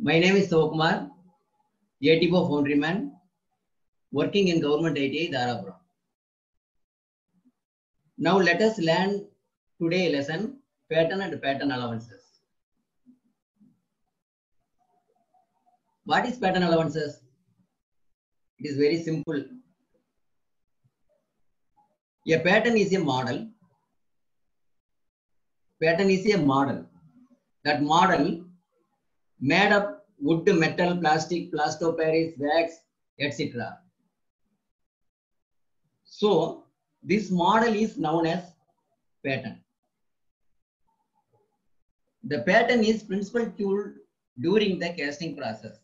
My name is Sokumar, ATPO Foundryman, working in Government ITI Dharapura. Now let us learn today lesson pattern and pattern allowances. What is pattern allowances? It is very simple. A pattern is a model. Pattern is a model. That model made of wood, metal, plastic, plaster of Paris, wax, etc. So this model is known as pattern. The pattern is principal tool during the casting process.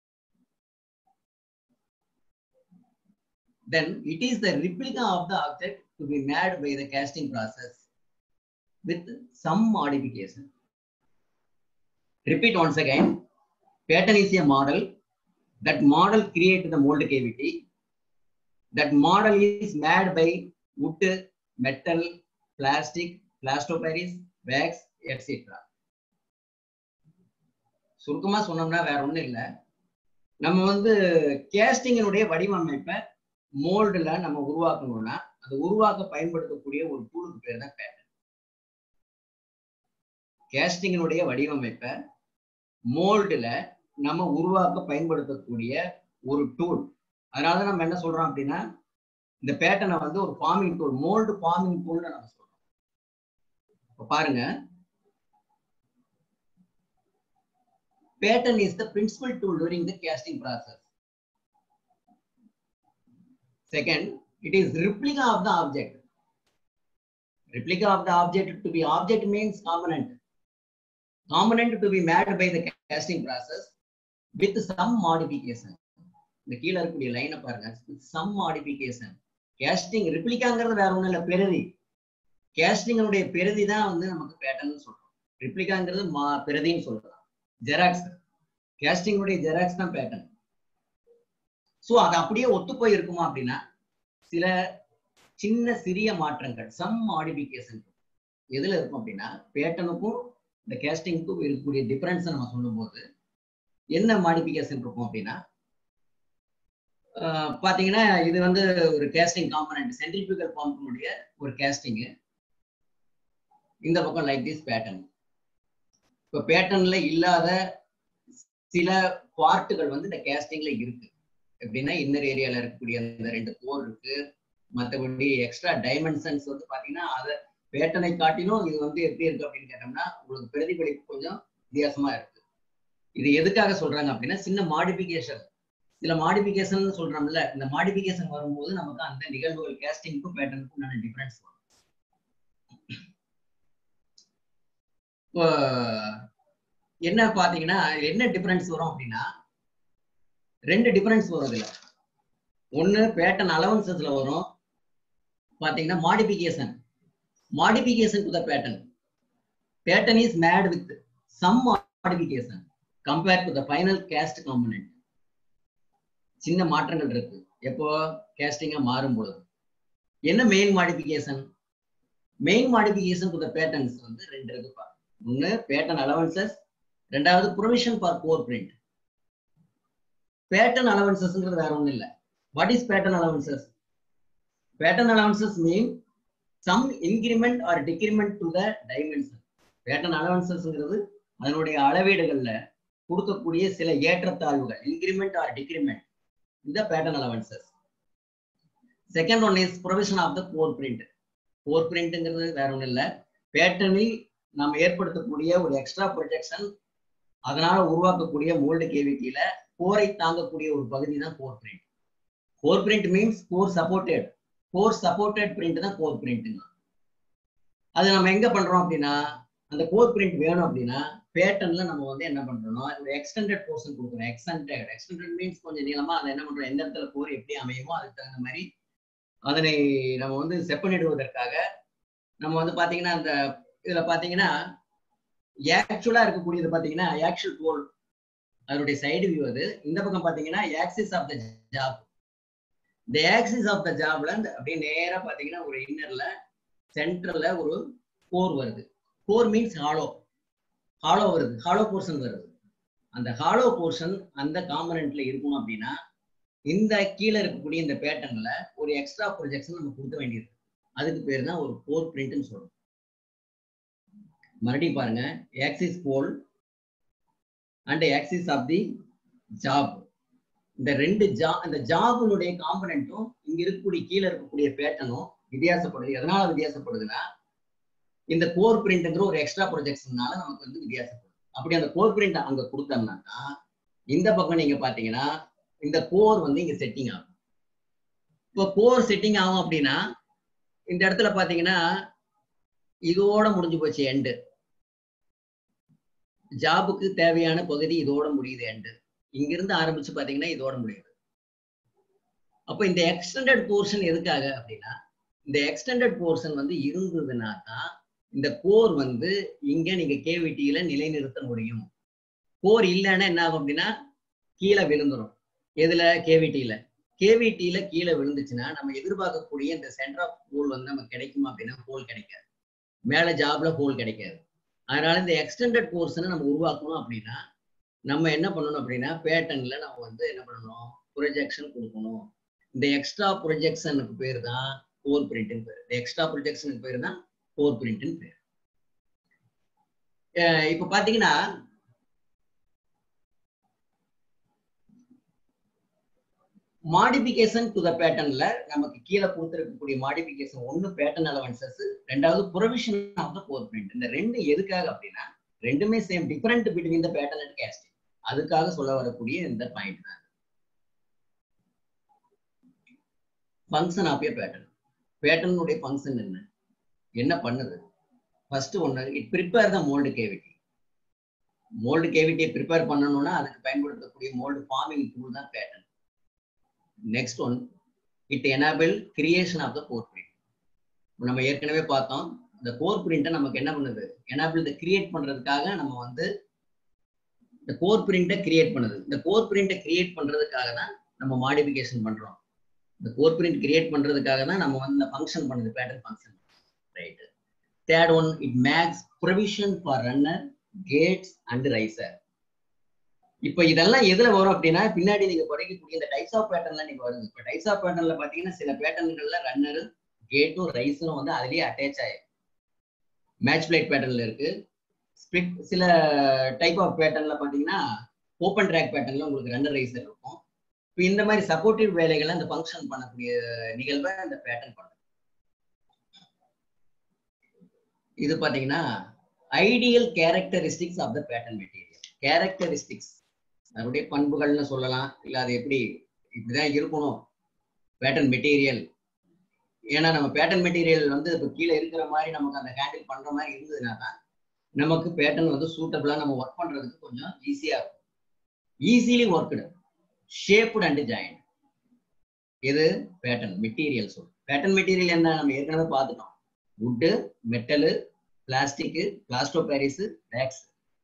Then it is the replica of the object to be made by the casting process with some modification. Repeat once again. Pattern is a model. That model creates the mold cavity. That model is made by wood, metal, plastic, plaster of Paris, wax, etc. சுருக்கமா சொன்னோம்னா வேற ஒண்ணும் இல்லை நம்ம வந்து கேஸ்டிங்கினுடைய வடிவமைப்பை மோல்டுல நம்ம உருவாக்கணும்னா அது உருவாக்க பயன்படுத்தக்கூடிய ஒரு டூலுக்கு பேர் தான் பேட்டர்ன் கேஸ்டிங்கினுடைய வடிவமைப்பை மோல்டுல நம்ம உருவாக்க பயன்படுத்தக்கூடிய ஒரு டூல் அதனால நம்ம என்ன சொல்றோம் அப்படின்னா இந்த பேட்டர்னை வந்து ஒரு ஃபார்மிங் டூல் மோல்டு ஃபார்மிங் டூல்னு நம்ம சொல்றோம் இப்போ பாருங்க pattern is the principal tool during the casting process. Second, it is replica of the object. Replica of the object to be object means component. Component to be made by the casting process with some modification. இந்த கீழே இருக்கக்கூடிய லைனை பாருங்க some modification casting ரிப்ளிகாங்கிறது வேற ஒண்ணும் இல்லை பெருதி கேஸ்டிங்கனுடைய பெருதி தான் வந்து நமக்கு பேட்டர்ன் சொல்றோம் ரிப்ளிகாங்கிறது மா பெருதின்னு சொல்றோம் ஜெராக்ஸ் கேஸ்டிங்குடைய ஜெராக்ஸ் தான் பேட்டர்ன் ஸோ அது அப்படியே ஒத்து போய் இருக்குமா அப்படின்னா சில சின்ன சிறிய மாற்றங்கள் சம் மாடிபிகேஷன் எதுல இருக்கும் அப்படின்னா பேட்டனுக்கும் இந்த கேஸ்டிங்க்கும் இருக்கக்கூடிய டிஃபரன்ஸை நம்ம சொல்லும்போது என்ன மாடிபிகேஷன் இருக்கும் அப்படின்னா பாத்தீங்கன்னா இது வந்து ஒரு கேஸ்டிங் காம்பனண்ட் சென்ட்ரிபியூகல் பம்பினுடைய ஒரு கேஸ்டிங்கு இந்த பக்கம் லைக் திஸ் பேட்டர்ன் இப்போ பேட்டர்ன்ல இல்லாத சில பார்ட்டுகள் வந்து இந்த கேஸ்டிங்ல இருக்கு எப்படின்னா இன்னர் ஏரியால இருக்கக்கூடிய அந்த ரெண்டு கோர் இருக்கு மற்றபடி எக்ஸ்ட்ரா டைமென்ஷன்ஸ் வந்து பாத்தீங்கன்னா அதை பேட்டனை காட்டிலும் இது வந்து எப்படி இருக்கு அப்படின்னு கேட்டோம்னா உங்களுக்கு பிரதிபலிப்பு கொஞ்சம் வித்தியாசமா இருக்கு இது எதுக்காக சொல்றாங்க அப்படின்னா சின்ன மாடிபிகேஷன் சில மாடிபிகேஷன் சொல்றோம்ல இந்த மாடிபிகேஷன் வரும்போது நமக்கு அந்த நிகழ்வுகள் கேஸ்டிங்க்கும் பேட்டர்னுக்கும் நல்ல டிஃபரன்ஸ் வரும் இப்போ என்ன பாத்தீங்கன்னா என்ன டிஃபரன்ஸ் வரும் அப்படின்னா ரெண்டு டிஃபரன்ஸ் வரும் இதுல ஒன்னு பேட்டர்ன் அலவன்சஸ்ல வரும் பாத்தீங்கன்னா modification modification to the pattern pattern is made with some modification compare to the final cast component சின்ன மாற்றங்கள் இருக்கு எப்போ கேஸ்டிங்கா மாறும் பொழுது என்ன main modification main modification to the patterns வந்து ரெண்டு இருக்குப்பா ஒன்னு பேட்டர்ன் அலவன்சஸ் ரெண்டாவது provision for core print pattern அலவன்சஸ்ங்கிறது வேற ஒன்றும் இல்லை what is pattern allowances pattern allowances mean some increment or decrement to the dimension pattern அலவன்சஸ்ங்கிறது அதனுடைய அளவீடுகள்ல கொடுக்கக்கூடிய சில ஏற்றத்தாழ்வுகள் இன்கிரிமெண்ட் ஆர் டிக்ரிமெண்ட் இந்த pattern allowances second one is provision of the core print core பிரிண்ட்ங்கிறது வேற ஒன்றும் இல்லை பேட்டர்னில் நாம் ஏற்படுத்தக்கூடிய ஒரு எக்ஸ்ட்ரா ப்ரொஜெக்ஷன் அதனால உருவாக்கக்கூடிய மோல்டு கேவிட்டியில கோரை தாங்கக்கூடிய ஒரு பகுதி தான் core print core print means core supported core supported print தான் கோர் பிரிண்ட்டுங்க அது நம்ம எங்க பண்றோம் அப்படின்னா அந்த கோர் பிரிண்ட் வேணும் அப்படின்னா பேட்டர்ன்ல நம்ம வந்து என்ன பண்றோம்னா ஒரு எக்ஸ்டெண்டட் போர்ஷன் கொடுக்குறோம் எக்ஸ்டெண்டட் எக்ஸ்டெண்டட் மீன்ஸ் கொஞ்சம் நீளமா அதை என்ன பண்றோம் எந்த இடத்துல கோர் எப்படி அமையுமோ அதுக்கு தகுந்த மாதிரி அதனை நம்ம வந்து செப்பனிடுவதற்காக நம்ம வந்து பாத்தீங்கன்னா அந்த இதுல பாத்தீங்கன்னா ஆக்சுவலா இருக்கக்கூடியது பாத்தீங்கன்னா ஆக்சுவல் கோல் அதனுடைய சைடு வியூ அது இந்த பக்கம் பாத்தீங்கன்னா ஆக்சிஸ் ஆஃப் த ஜாப் இந்த ஆக்சிஸ் ஆஃப் த ஜாப்ல அப்படியே நேரா பாத்தீங்கன்னா ஒரு இன்னர்ல சென்டர்ல ஒரு கோர் வருது கோர் மீன்ஸ் ஹாலோ ஹாலோ வருது ஹாலோ போர்ஷன் வருது அந்த ஹாலோ போர்ஷன் அந்த காம்பனண்ட்ல இருக்கணும் அப்படின்னா இந்த கீழே இருக்கக்கூடிய இந்த பேட்டர்ன்ல ஒரு எக்ஸ்ட்ரா ப்ரொஜெக்ஷன் நம்ம கொடுக்க வேண்டியது அதுக்கு பேர் தான் ஒரு கோர் பிரிண்ட்னு சொல்றோம் மறுபடியும் பாருங்க ஆக்சிஸ் போல் and axis of the job இந்த ரெண்டு ஜா இந்த ஜாபினுடைய காம்பனண்ட்டும் இங்க இருக்கக்கூடிய கீழே இருக்கக்கூடிய பேட்டர்னும் வித்தியாசப்படுது எதனால வித்தியாசப்படுதுன்னா இந்த கோர் பிரிண்ட்ங்கிற ஒரு எக்ஸ்ட்ரா ப்ரொஜெக்ஷன்னால நமக்கு வந்து வித்தியாசப்படுது அப்படி அந்த கோர் பிரிண்ட் அங்க கொடுத்தோம்னாக்கா இந்த பக்கம் நீங்க பாத்தீங்கன்னா இந்த கோர் வந்து இங்க செட்டிங் ஆகும் இப்போ கோர் செட்டிங் ஆகும் அப்படின்னா இந்த இடத்துல பாத்தீங்கன்னா இதோட முடிஞ்சு போச்சு எண்டு ஜாபுக்கு தேவையான பகுதி இதோட முடியுது எண்டு இங்கிருந்து ஆரம்பிச்சு பாத்தீங்கன்னா இதோட முடியுது அப்போ இந்த எக்ஸ்டெண்டட் போர்ஷன் எதுக்காக அப்படின்னா இந்த எக்ஸ்டெண்டட் போர்ஷன் வந்து இருந்ததுன்னா தான் இந்த கோர் வந்து இங்க நீங்க கேவிட்டியில நிலைநிறுத்த முடியும் கோர் இல்லைன்னா என்ன ஆகும் அப்படின்னா கீழே விழுந்துரும் எதுல கேவிட்டியில கேவிடியில கீழே விழுந்துச்சுன்னா நம்ம எதிர்பார்க்கக்கூடிய இந்த சென்டர் ஆஃப் ஹோல் வந்து நமக்கு கிடைக்குமா அப்படின்னா ஹோல் கிடைக்காது மேல ஜாப்ல ஹோல் கிடைக்காது அதனால இந்த எக்ஸ்டெண்டட் போர்ஷனை நம்ம உருவாக்கணும் அப்படின்னா நம்ம என்ன பண்ணணும் அப்படின்னா பேட்டர்ன்ல நம்ம வந்து என்ன பண்ணணும் ப்ரொஜெக்ஷன் கொடுக்கணும் இந்த எக்ஸ்ட்ரா ப்ரொஜெக்ஷனுக்கு பேர் தான் கோர் பிரிண்ட்னு பேர் இந்த எக்ஸ்ட்ரா ப்ரொஜெக்ஷனுக்கு பேர் தான் கோர் பிரிண்ட்னு பேர் இப்ப பாத்தீங்கன்னா மாடிபிகேஷன் டு த பேட்டர்ன்ல நமக்கு கீழே கொடுத்துருக்கக்கூடிய மாடிபிகேஷன் ஒன்னு பேட்டர்ன் அலவன்சஸ் ரெண்டாவது provision of the core print இந்த ரெண்டு எதுக்காக அப்படின்னா ரெண்டுமே same different between the pattern and casting அதுக்காக சொல்ல வரக்கூடிய இந்த பாயிண்ட் தான் ஃபங்க்ஷன் ஆஃப் ஏ பேட்டர்ன் பேட்டர்னுடைய ஃபங்க்ஷன் என்ன என்ன பண்ணுது ஃபர்ஸ்ட் ஒன்று it prepare the mould cavity mould கேவிட்டியை ப்ரிப்பேர் பண்ணணும்னா அதுக்கு பயன்படுத்தக்கூடிய மோல்டு ஃபார்மிங் டூல் தான் pattern next one it enable creation of the core print நம்ம ஏற்கனவே பார்த்தோம் இந்த கோர் பிரிண்ட்டை நமக்கு என்ன பண்ணுது எனேபிள் இதை கிரியேட் பண்றதுக்காக நம்ம வந்து இந்த கோர் பிரிண்ட்டை கிரியேட் பண்ணுது இந்த கோர் பிரிண்ட்டை கிரியேட் பண்றதுக்காக தான் நம்ம மாடிஃபிகேஷன் பண்றோம் இந்த கோர் பிரிண்ட் கிரியேட் பண்றதுக்காக தான் நம்ம வந்து இந்த ஃபங்க்ஷன் பண்ணுது pattern function right third one it makes provision for runner gates and riser இப்போ இதெல்லாம் எதுல வரும் அப்படின்னா பின்னாடி நீங்க படிக்கக்கூடிய இந்த டைப்ஸ் ஆஃப் பேட்டர்ன்ல நீங்க வருது இப்போ டைப்ஸ் ஆஃப் பேட்டர்ன்ல பாத்தீங்கன்னா சில பேட்டர்ன்கள்ல ரன்னர் கேட்டும் ரைஸரும் வந்து அதுலயே அட்டாச் ஆயிருக்கு மேட்ச் பிளேட் பேட்டர்ன்ல இருக்கு ஸ்பிளிட் சில டைப் ஆஃப் பேட்டர்ன்ல பாத்தீங்கன்னா ஓப்பன் ட்ராக் பேட்டர்ன்ல உங்களுக்கு ரன்னர் ரைசர் இருக்கும் இப்போ இந்த மாதிரி சப்போர்ட்டிவ் வேலைகளை அந்த ஃபங்க்ஷன் பண்ணக்கூடிய நிகழ்வை அந்த பேட்டர்ன் பண்ணும் இது பாத்தீங்கன்னா ideal characteristics of the pattern material characteristics அதனுடைய பண்புகள்னு சொல்லலாம் இல்லை அது எப்படி இப்படிதான் இருக்கணும் பேட்டர்ன் மெட்டீரியல் ஏன்னா நம்ம பேட்டர்ன் மெட்டீரியல் வந்து இப்போ கீழே இருக்கிற மாதிரி நமக்கு அந்த ஹேண்டில் பண்ற மாதிரி இருந்ததுன்னா தான் நமக்கு பேட்டர்ன் வந்து சூட்டபிளா நம்ம ஒர்க் பண்றதுக்கு கொஞ்சம் ஈஸியா இருக்கும் easily worked shaped and joint இது பேட்டர்ன் மெட்டீரியல் சொல் பேட்டர்ன் மெட்டீரியல் என்ன நம்ம ஏற்கனவே பார்த்துட்டோம் wood metal plastic plaster Paris wax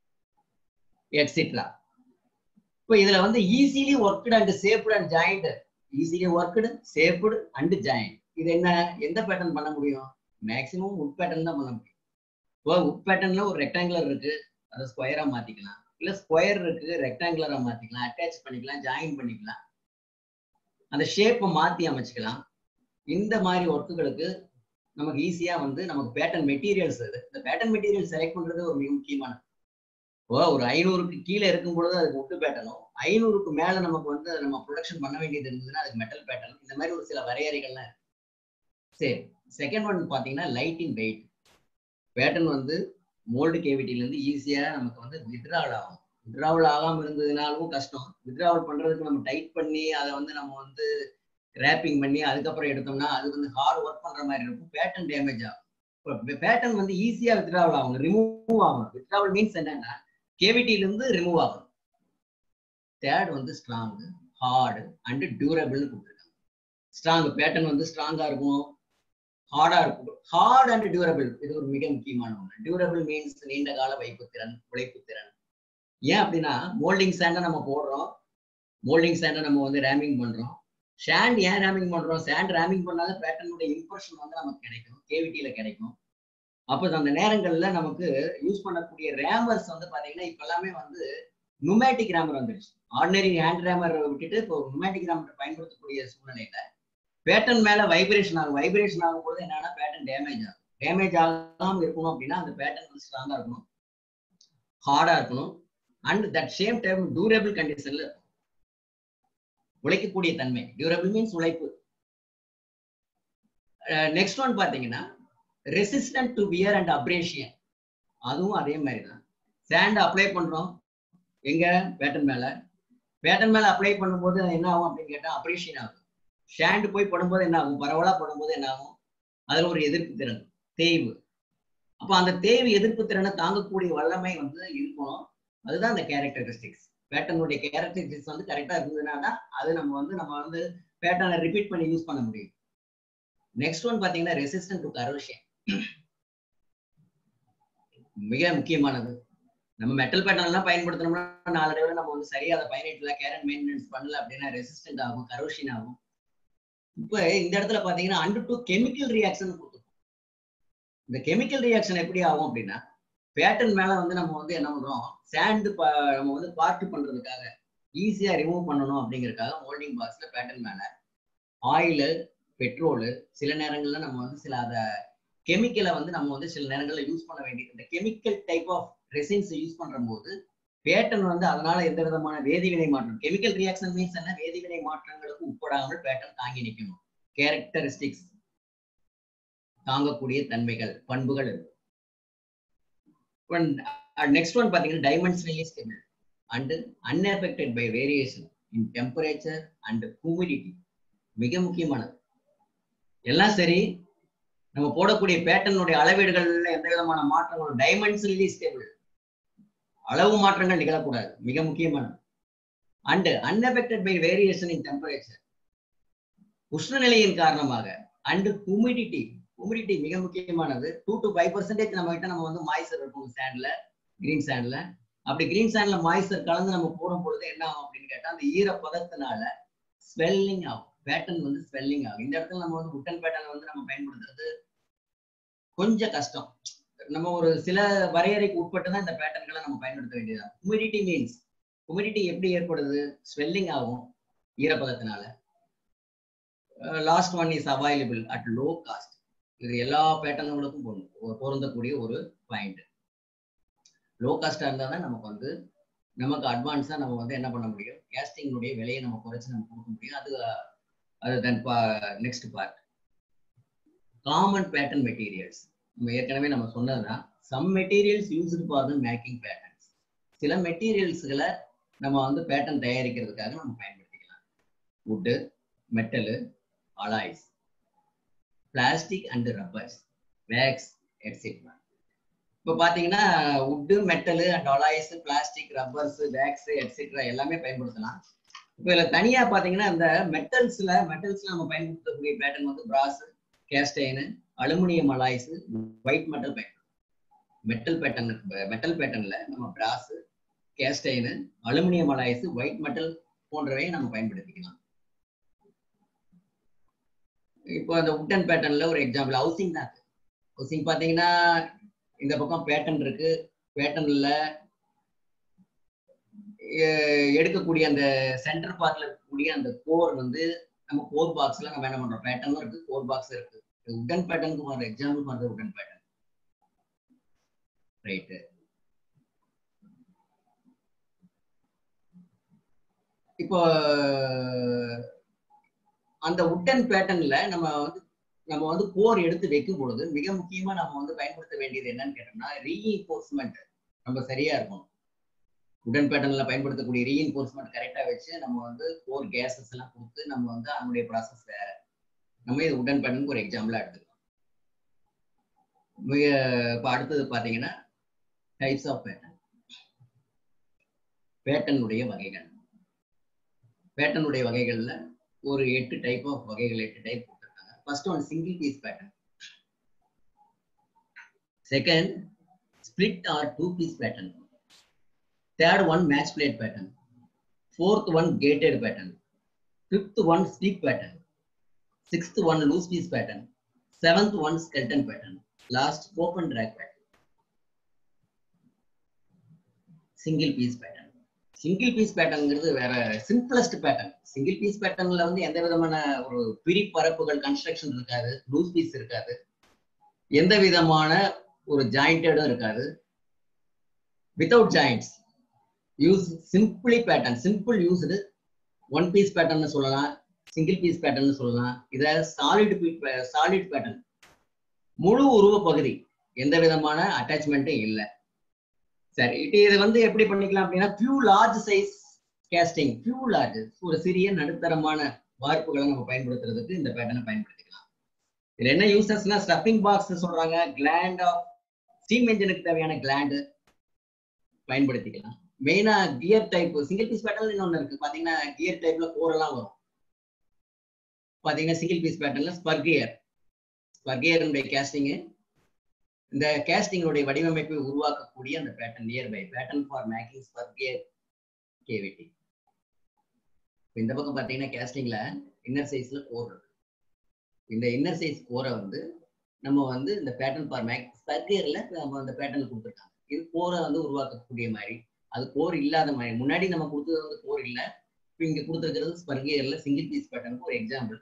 et cetera இப்போ இதுல வந்து easily worked and shaped and joint easily worked shaped and joint இது என்ன எந்த பேட்டர்ன் பண்ண முடியும் மேக்சிமம் உட் பேட்டர்ன் தான் பண்ண முடியும் இப்போ உட் பேட்டர்ன்ல ஒரு ரெக்டாங்குலர் இருக்கு அதை ஸ்கொயரா மாத்திக்கலாம் இல்ல ஸ்கொயர் இருக்கு ரெக்டாங்குலரா மாத்திக்கலாம் அட்டாச் பண்ணிக்கலாம் ஜாயின் பண்ணிக்கலாம் அந்த ஷேப்பை மாத்தி அமைச்சுக்கலாம் இந்த மாதிரி ஒர்க்குகளுக்கு நமக்கு ஈஸியா வந்து நமக்கு பேட்டர்ன் மெட்டீரியல்ஸ் இது இந்த பேட்டர்ன் மெட்டீரியல் செலக்ட் பண்றது ஒரு மிக முக்கியமான இப்போ ஒரு ஐநூறுக்கு கீழே இருக்கும் பொழுது அதுக்கு ஒட்டு பேட்டர்னும் ஐநூறுக்கு மேல நமக்கு வந்து நம்ம ப்ரொடக்ஷன் பண்ண வேண்டியது இருந்ததுன்னா அதுக்கு மெட்டல் பேட்டர்ன் இந்த மாதிரி ஒரு சில வரையறைகள்லாம் இருக்கு சரி செகண்ட் ஒன் பாத்தீங்கன்னா லைட் இன் வெயிட் பேட்டர்ன் வந்து மோல்டு கேவிட்டில இருந்து ஈஸியா நமக்கு வந்து வித்ராவல் ஆகும் வித்ராவல் ஆகாம இருந்ததுனாலும் கஷ்டம் வித்ராவல் பண்றதுக்கு நம்ம டைட் பண்ணி அதை வந்து நம்ம வந்து ரேப்பிங் பண்ணி அதுக்கப்புறம் எடுத்தோம்னா அது வந்து ஹார்ட் ஒர்க் பண்ற மாதிரி இருக்கும் பேட்டர்ன் டேமேஜ் ஆகும் இப்போ பேட்டர்ன் வந்து ஈஸியா வித்ராவல் ஆகும் ரிமூவ் ஆகும் வித்ராவல் மீன்ஸ் என்னன்னா கேவிட்டில இருந்து ரிமூவ் ஆகும் தேர்ட் வந்து ஸ்ட்ராங் ஹார்டு அண்ட் டியூரபிள்னு கொடுத்துருக்காங்க ஸ்ட்ராங் பேட்டர்ன் வந்து ஸ்ட்ராங்கா இருக்கும் ஹார்டா இருக்கும் ஹார்ட் அண்ட் டியூரபிள் இது ஒரு மிக முக்கியமான ஒன்று டியூரபிள் மீன்ஸ் நீண்ட கால வைப்பு திறன் உழைப்பு திறன் ஏன் அப்படின்னா மோல்டிங் சாண்டை நம்ம போடுறோம் மோல்டிங் சாண்டை நம்ம வந்து ரேமிங் பண்றோம் ஷேண்ட் ஏன் ரேமிங் பண்றோம் சாண்ட் ரேமிங் பண்ணாத பேட்டர்னுடைய இம்ப்ரெஷன் வந்து நமக்கு கிடைக்கும் கேவிட்டியில கிடைக்கும் அப்போ அந்த நேரங்கள்ல நமக்கு யூஸ் பண்ணக்கூடிய ரேமர்ஸ் வந்து பாத்தீங்கன்னா இப்ப எல்லாமே வந்து நுமேட்டிக் ரேமர் வந்துருச்சு ஆர்டினரி ஹேண்ட் ரேமர் விட்டுட்டு இப்போ நுமேட்டிக் ரேமர் பயன்படுத்தக்கூடிய சூழ்நிலையில பேட்டர்ன் மேல வைப்ரேஷன் ஆகும் வைப்ரேஷன் ஆகும்போது என்னன்னா பேட்டர்ன் டேமேஜ் ஆகும் டேமேஜ் ஆகாம இருக்கணும் அப்படின்னா அந்த பேட்டர்ன் வந்து ஸ்ட்ராங்கா இருக்கணும் ஹார்டா இருக்கணும் and that same time durable கண்டிஷன்ல உழைக்கக்கூடிய தன்மை டியூரபிள் மீன்ஸ் உழைப்பு நெக்ஸ்ட் ஒன் பாத்தீங்கன்னா resistant to wear and abrasion அதுவும் அதே மாதிரி தான் சேண்ட் அப்ளை பண்றோம் எங்க பேட்டன் மேல பேட்டன் மேல அப்ளை பண்ணும்போது என்ன ஆகும் அப்படின்னு கேட்டா அப்ரேஷியன் ஆகும் ஷேண்ட் போய் படும்போது என்ன ஆகும் பரவலா படும்போது என்ன ஆகும் அதுல ஒரு எதிர்ப்பு திறன் தேய்வு அப்ப அந்த தேய்வு எதிர்ப்பு திறனை தாங்கக்கூடிய வல்லமை வந்து இருக்கணும் அதுதான் அந்த கேரக்டரிஸ்டிக்ஸ் பேட்டர்னுடைய கேரக்டரிஸ்டிக்ஸ் வந்து கரெக்டா இருந்ததுன்னா தான் அது நம்ம வந்து நம்ம வந்து பேட்டர்னை ரிப்பீட் பண்ணி யூஸ் பண்ண முடியும் நெக்ஸ்ட் ஒன் பாத்தீங்கன்னா ரெசிஸ்டன்ட் டு கரோஷன் மிக முக்கியமானது நம்ம மெட்டல் பேட்டர்ன் எல்லாம் பயன்படுத்தணும்னா நாளடைவில் நம்ம வந்து சரியா அதை பயணிக்கல கேரன் மெயின்டெனன்ஸ் பண்ணல அப்படின்னா ரெசிஸ்டன்ட் ஆகும் கரோஷன் ஆகும் இப்ப இந்த இடத்துல பாத்தீங்கன்னா அண்டர் டு கெமிக்கல் ரியாக்ஷன் கொடுத்துருக்கோம் இந்த கெமிக்கல் ரியாக்ஷன் எப்படி ஆகும் அப்படின்னா பேட்டர்ன் மேல வந்து நம்ம வந்து என்ன பண்றோம் சாண்ட் நம்ம வந்து பார்ட் பண்றதுக்காக ஈஸியா ரிமூவ் பண்ணணும் அப்படிங்கறதுக்காக மோல்டிங் பாக்ஸ்ல பேட்டர்ன் மேல ஆயிலு பெட்ரோலு சில நேரங்கள்ல நம்ம வந்து சில அத கெமிக்கலை வந்து நம்ம வந்து சில நேரங்கள்ல யூஸ் பண்ண வேண்டியது இந்த chemical type of resins use பண்ற போது பேட்டர்ன் வந்து அதனால எந்த விதமான வேதிவினை மாற்றம் கெமிக்கல் ரியாக்ஷன் மீன்ஸ் என்ன வேதிவினை மாற்றங்களுக்கு உட்படாமல் பேட்டர்ன் தாங்கி நிற்கணும் கேரக்டரிஸ்டிக்ஸ் தாங்கக்கூடிய தன்மைகள் பண்புகள் இருக்கு நெக்ஸ்ட் ஒன் பாத்தீங்கன்னா dimensionally stable and unaffected by variation in temperature and humidity மிக முக்கியமானது எல்லாம் சரி நம்ம போடக்கூடிய பேட்டர்னுடைய அளவீடுகள்ல எந்த விதமான மாற்றங்களும் டைமென்ஷனலி ஸ்டேபிள் அளவு மாற்றங்கள் நிகழக்கூடாது மிக முக்கியமானது and unaffected by variation in temperature உஷ்ணநிலையின் காரணமாக அண்ட் ஹுமிடிட்டி ஹுமிடிட்டி மிக முக்கியமானது டூ டு ஃபைவ் பர்சன்டேஜ் நம்ம கிட்ட நம்ம வந்து மாய்ச்சர் இருக்கும் சாண்ட்ல கிரீன் சாண்ட்ல அப்படி கிரீன் சாண்ட்ல மாய்ச்சர் கலந்து நம்ம போடும் பொழுது என்ன ஆகும் அப்படின்னு கேட்டா அந்த ஈரப்பதத்தினால ஸ்வெல்லிங் ஆகும் பேட்டர்ன் வந்து ஸ்வெல்லிங் ஆகும் இந்த இடத்துல நம்ம வந்து உட்டன் பேட்டர்ன் வந்து நம்ம பயன்படுத்துறது கொஞ்சம் கஷ்டம் நம்ம ஒரு சில வரையறைக்கு உட்பட்டு தான் இந்த பேட்டர்ன்களை நம்ம பயன்படுத்த வேண்டியது ஹுமிடிட்டி மீன்ஸ் ஹுமிடிட்டி எப்படி ஏற்படுது ஸ்வெல்லிங் ஆகும் ஈரப்பதத்தினால last one is available at low cost இது எல்லா பேட்டர்னுங்களுக்கும் பொருந்தக்கூடிய ஒரு பாயிண்ட் லோ காஸ்டா இருந்தா தான் நமக்கு வந்து நமக்கு அட்வான்ஸா நம்ம வந்து என்ன பண்ண முடியும் கேஸ்டிங்களுடைய விலையை நம்ம குறைச்சு நம்ம கொடுக்க முடியும் அது அது then next part common pattern materials நம்ம ஏற்கனவே நம்ம சொன்னதுதான் some materials used for the making patterns சில மெட்டீரியல்ஸ்களை நம்ம வந்து பேட்டர்ன் தயாரிக்கிறதுக்காக நம்ம பயன்படுத்திக்கலாம் wood metal alloys plastic and rubbers wax et cetera இப்போ பார்த்தீங்கன்னா wood metal and alloys plastic rubbers wax et cetera எல்லாமே பயன்படுத்தலாம் இப்போ இதில் தனியாக பார்த்தீங்கன்னா இந்த மெட்டல்ஸில் மெட்டல்ஸில் நம்ம பயன்படுத்தக்கூடிய பேட்டர்ன் வந்து brass cast iron aluminium alloys white metal பயன்படுத்தும் மெட்டல் பேட்டர்ன் மெட்டல் பேட்டர்ன்ல நம்ம brass cast iron aluminium alloys white metal போன்றவை நம்ம பயன்படுத்திக்கலாம் இப்போ அந்த உட்டன் பேட்டர்ன்ல ஒரு எக்ஸாம்பிள் ஹவுசிங் தான் ஹவுசிங் பார்த்தீங்கன்னா இந்த பக்கம் பேட்டர்ன் இருக்கு பேட்டர்ன்ல எடுக்கக்கூடிய அந்த சென்டர் பார்ட்ல இருக்கக்கூடிய அந்த கோர் வந்து நம்ம கோர் பாக்ஸ்ல நம்ம என்ன பண்றோம் பேட்டர்னும் இருக்கு கோர் பாக்ஸ் இருக்கு உடன் பேட்டர்னுக்கு ஒரு எக்ஸாம்பிள் பண்ற உடன் பேட்டர்ன் ரைட்டு இப்போ அந்த உட்டன் பேட்டர்ன்ல நம்ம வந்து நம்ம வந்து கோர் எடுத்து வைக்கும் பொழுது மிக முக்கியமா நம்ம வந்து பயன்படுத்த வேண்டியது என்னன்னு கேட்டோம்னா ரீஇன்போர்ஸ்மெண்ட் நம்ம சரியா இருக்கும் உடன் பேட்டர்ன்ல பயன்படுத்தக்கூடிய ரீஇன்போர்ஸ்மெண்ட் கரெக்டா வச்சு நம்ம வந்து கோர் கேசஸ் எல்லாம் கொடுத்து நம்ம வந்து அதனுடைய ப்ராசஸ் வேற நம்ம இது உடன் பேட்டர்னுக்கு ஒரு எக்ஸாம்பிளா எடுத்துக்கலாம் மிக இப்போ அடுத்தது பார்த்தீங்கன்னா டைப்ஸ் ஆஃப் பேட்டர்ன் பேட்டர்னுடைய வகைகள் பேட்டர்னுடைய வகைகள்ல ஒரு எட்டு டைப் ஆஃப் வகைகள் எட்டு டைப் போட்டிருக்காங்க first one single piece pattern second split or two piece pattern third one match plate pattern fourth one gated pattern fifth one stick pattern sixth one loose piece pattern seventh one skeleton pattern last open drag pattern single piece pattern single piece பேட்டர்ன்ங்கிறது வேற simplest pattern single piece பேட்டர்ன்ல வந்து எந்த விதமான ஒரு பிரிப்பரப்புகள் construction இருக்காது loose piece இருக்காது எந்த விதமான ஒரு ஜாயிண்டடும் இருக்காது without joints use simply pattern simple used one piece pattern சொல்லலாம் சிங்கிள் பீஸ் பேட்டர்ன் சொல்லலாம் இத சாலிட் சாலிட் பேட்டர்ன் முழு உருவ பகுதி எந்த விதமான அட்டாச்மெண்ட்டும் இல்லை சரி இது இது வந்து எப்படி பண்ணிக்கலாம் அப்படின்னா few large size casting few large ஒரு சிறிய நடுத்தரமான வார்ப்புகளை நம்ம பயன்படுத்துறதுக்கு இந்த பேட்டர்னை பயன்படுத்திக்கலாம் இதுல என்ன யூசஸ்னா ஸ்டப்பிங் பாக்ஸ் சொல்றாங்க கிளாண்ட் ஆஃப் ஸ்டீம் என்ஜினுக்கு தேவையான கிளாண்டு பயன்படுத்திக்கலாம் மெயினா கியர் டைப் சிங்கிள் பீஸ் பேட்டர்ல இன்னொன்னு இருக்கு பாத்தீங்கன்னா கியர் டைப்ல கோரெல்லாம் வரும் பாத்தீங்கன்னா சிங்கிள் பீஸ் பேட்டர்ல ஸ்பர்கியர் ஸ்பர்கியருடைய கேஸ்டிங்கு இந்த கேஸ்டிங்களுடைய வடிவமைப்பை உருவாக்கக்கூடிய அந்த pattern nearby pattern for making spur gear cavity இந்த பக்கம் பாத்தீங்கன்னா கேஸ்டிங்ல இன்னர் சைஸ்ல கோர் இருக்கு இந்த இன்னர் சைஸ் கோரை வந்து நம்ம வந்து இந்த பேட்டர்ன் ஃபார் மேக் ஸ்பர்கியர்ல நம்ம அந்த பேட்டர்ன் கொடுத்துருக்காங்க இது கோரை வந்து உருவாக்கக்கூடிய மாதிரி அது கோர் இல்லாத மாதிரி முன்னாடி நம்ம கொடுத்தது வந்து கோர் இல்லை இப்போ இங்க கொடுத்துருக்கிறது ஸ்பர்கியர்ல சிங்கிள் பீஸ் பேட்டர்னுக்கு ஒரு எக்ஸாம்பிள்